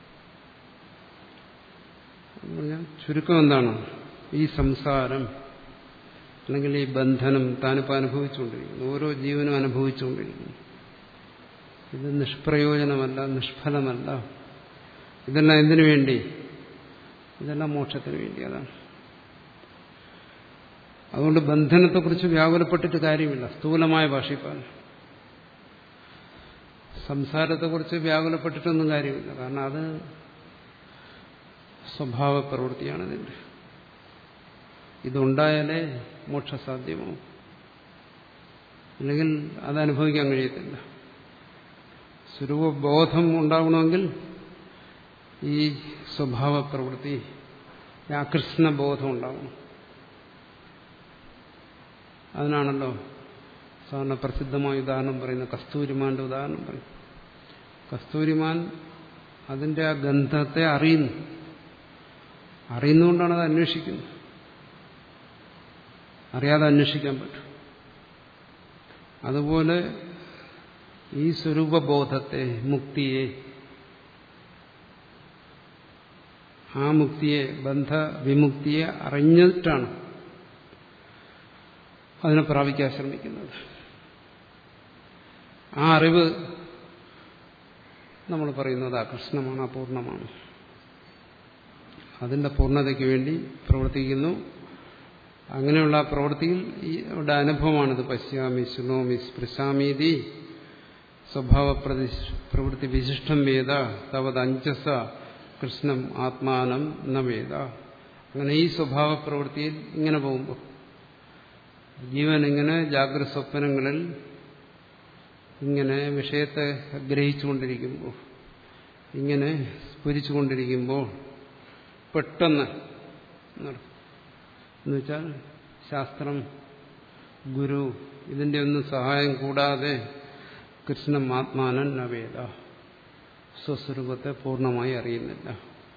ചുരുക്കം എന്താണ് ഈ സംസാരം അല്ലെങ്കിൽ ഈ ബന്ധനം താനിപ്പോൾ അനുഭവിച്ചുകൊണ്ടിരിക്കുന്നു ഓരോ ജീവനും അനുഭവിച്ചുകൊണ്ടിരിക്കുന്നു ഇത് നിഷ്പ്രയോജനമല്ല നിഷ്ഫലമല്ല ഇതെല്ലാം എന്തിനു വേണ്ടി ഇതെല്ലാം മോക്ഷത്തിന് വേണ്ടി അതാണ് അതുകൊണ്ട് ബന്ധനത്തെക്കുറിച്ച് വ്യാകുലപ്പെട്ടിട്ട് കാര്യമില്ല സ്ഥൂലമായ ഭാഷയിപ്പാൻ സംസാരത്തെക്കുറിച്ച് വ്യാകുലപ്പെട്ടിട്ടൊന്നും കാര്യമില്ല കാരണം അത് സ്വഭാവ പ്രവൃത്തിയാണ് ഇതിൻ്റെ ഇതുണ്ടായാലേ മോക്ഷസാധ്യമാവും അല്ലെങ്കിൽ അത് അനുഭവിക്കാൻ കഴിയത്തില്ല സ്വരൂപബോധം ഉണ്ടാകണമെങ്കിൽ ഈ സ്വഭാവ പ്രവൃത്തി ആകൃഷ്ണബോധം ഉണ്ടാകണം അതിനാണല്ലോ സാധാരണ പ്രസിദ്ധമായ ഉദാഹരണം പറയുന്നത് കസ്തൂരിമാന്റെ ഉദാഹരണം പറയും കസ്തൂരിമാൻ അതിന്റെ ആ ഗന്ധത്തെ അറിയുന്നു അറിയുന്നുകൊണ്ടാണ് അത് അന്വേഷിക്കുന്നത് അറിയാതെ അന്വേഷിക്കാൻ പറ്റും അതുപോലെ ഈ സ്വരൂപബോധത്തെ മുക്തിയെ ആ മുക്തിയെ ബന്ധവിമുക്തിയെ അറിഞ്ഞിട്ടാണ് അതിനെ പ്രാപിക്കാൻ ശ്രമിക്കുന്നത് ആ അറിവ് നമ്മൾ പറയുന്നത് അകൃഷ്ണമാണ് അപൂർണമാണ് അതിന്റെ പൂർണ്ണതയ്ക്ക് വേണ്ടി പ്രവർത്തിക്കുന്നു അങ്ങനെയുള്ള ആ പ്രവൃത്തിയിൽ ഈ ഇവിടെ അനുഭവമാണിത് പശ്യാമി ശൃണോമി സ്പൃശാമീതി സ്വഭാവ പ്രവൃത്തി വിശിഷ്ടം വേദ തവത് അഞ്ചസ കൃഷ്ണം ആത്മാനം ന വേദ അങ്ങനെ ഈ സ്വഭാവ പ്രവൃത്തിയിൽ ഇങ്ങനെ പോകുമ്പോൾ ജീവൻ ഇങ്ങനെ ജാഗ്രത സ്വപ്നങ്ങളിൽ ഇങ്ങനെ വിഷയത്തെ ഗ്രഹിച്ചുകൊണ്ടിരിക്കുമ്പോൾ ഇങ്ങനെ സ്ഫുരിച്ചുകൊണ്ടിരിക്കുമ്പോൾ പെട്ടെന്ന് എന്നുവെച്ചാൽ ശാസ്ത്രം ഗുരു ഇതിന്റെ ഒന്നും സഹായം കൂടാതെ കൃഷ്ണൻ ആത്മാനൻ നവേദ സ്വസ്വരൂപത്തെ പൂർണ്ണമായി അറിയുന്നില്ല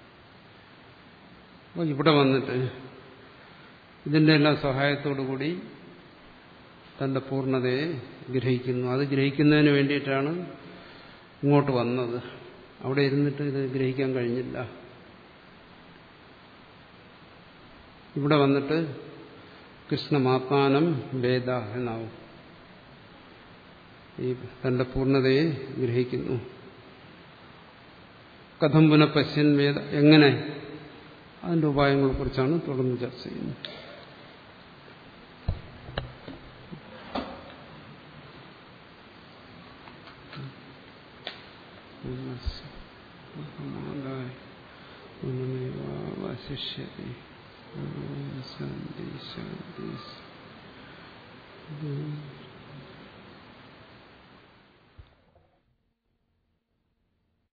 അപ്പോൾ ഇവിടെ വന്നിട്ട് ഇതിന്റെ എല്ലാം സഹായത്തോടുകൂടി തന്റെ പൂർണ്ണതയെ ഗ്രഹിക്കുന്നു അത് ഗ്രഹിക്കുന്നതിന് വേണ്ടിയിട്ടാണ് ഇങ്ങോട്ട് വന്നത് അവിടെ ഇരുന്നിട്ട് ഇത് ഗ്രഹിക്കാൻ കഴിഞ്ഞില്ല ഇവിടെ വന്നിട്ട് കൃഷ്ണമാത്മാനം വേദ എന്നാവും ഈ തന്റെ പൂർണ്ണതയെ ഗ്രഹിക്കുന്നു കഥം പുനഃപശ്യൻ വേദ എങ്ങനെ അതിന്റെ ഉപായങ്ങളെ കുറിച്ചാണ് തുടർന്ന് ചർച്ച ചെയ്യുന്നത് ശിഷ്യതി ശാന്തി ശാന്തി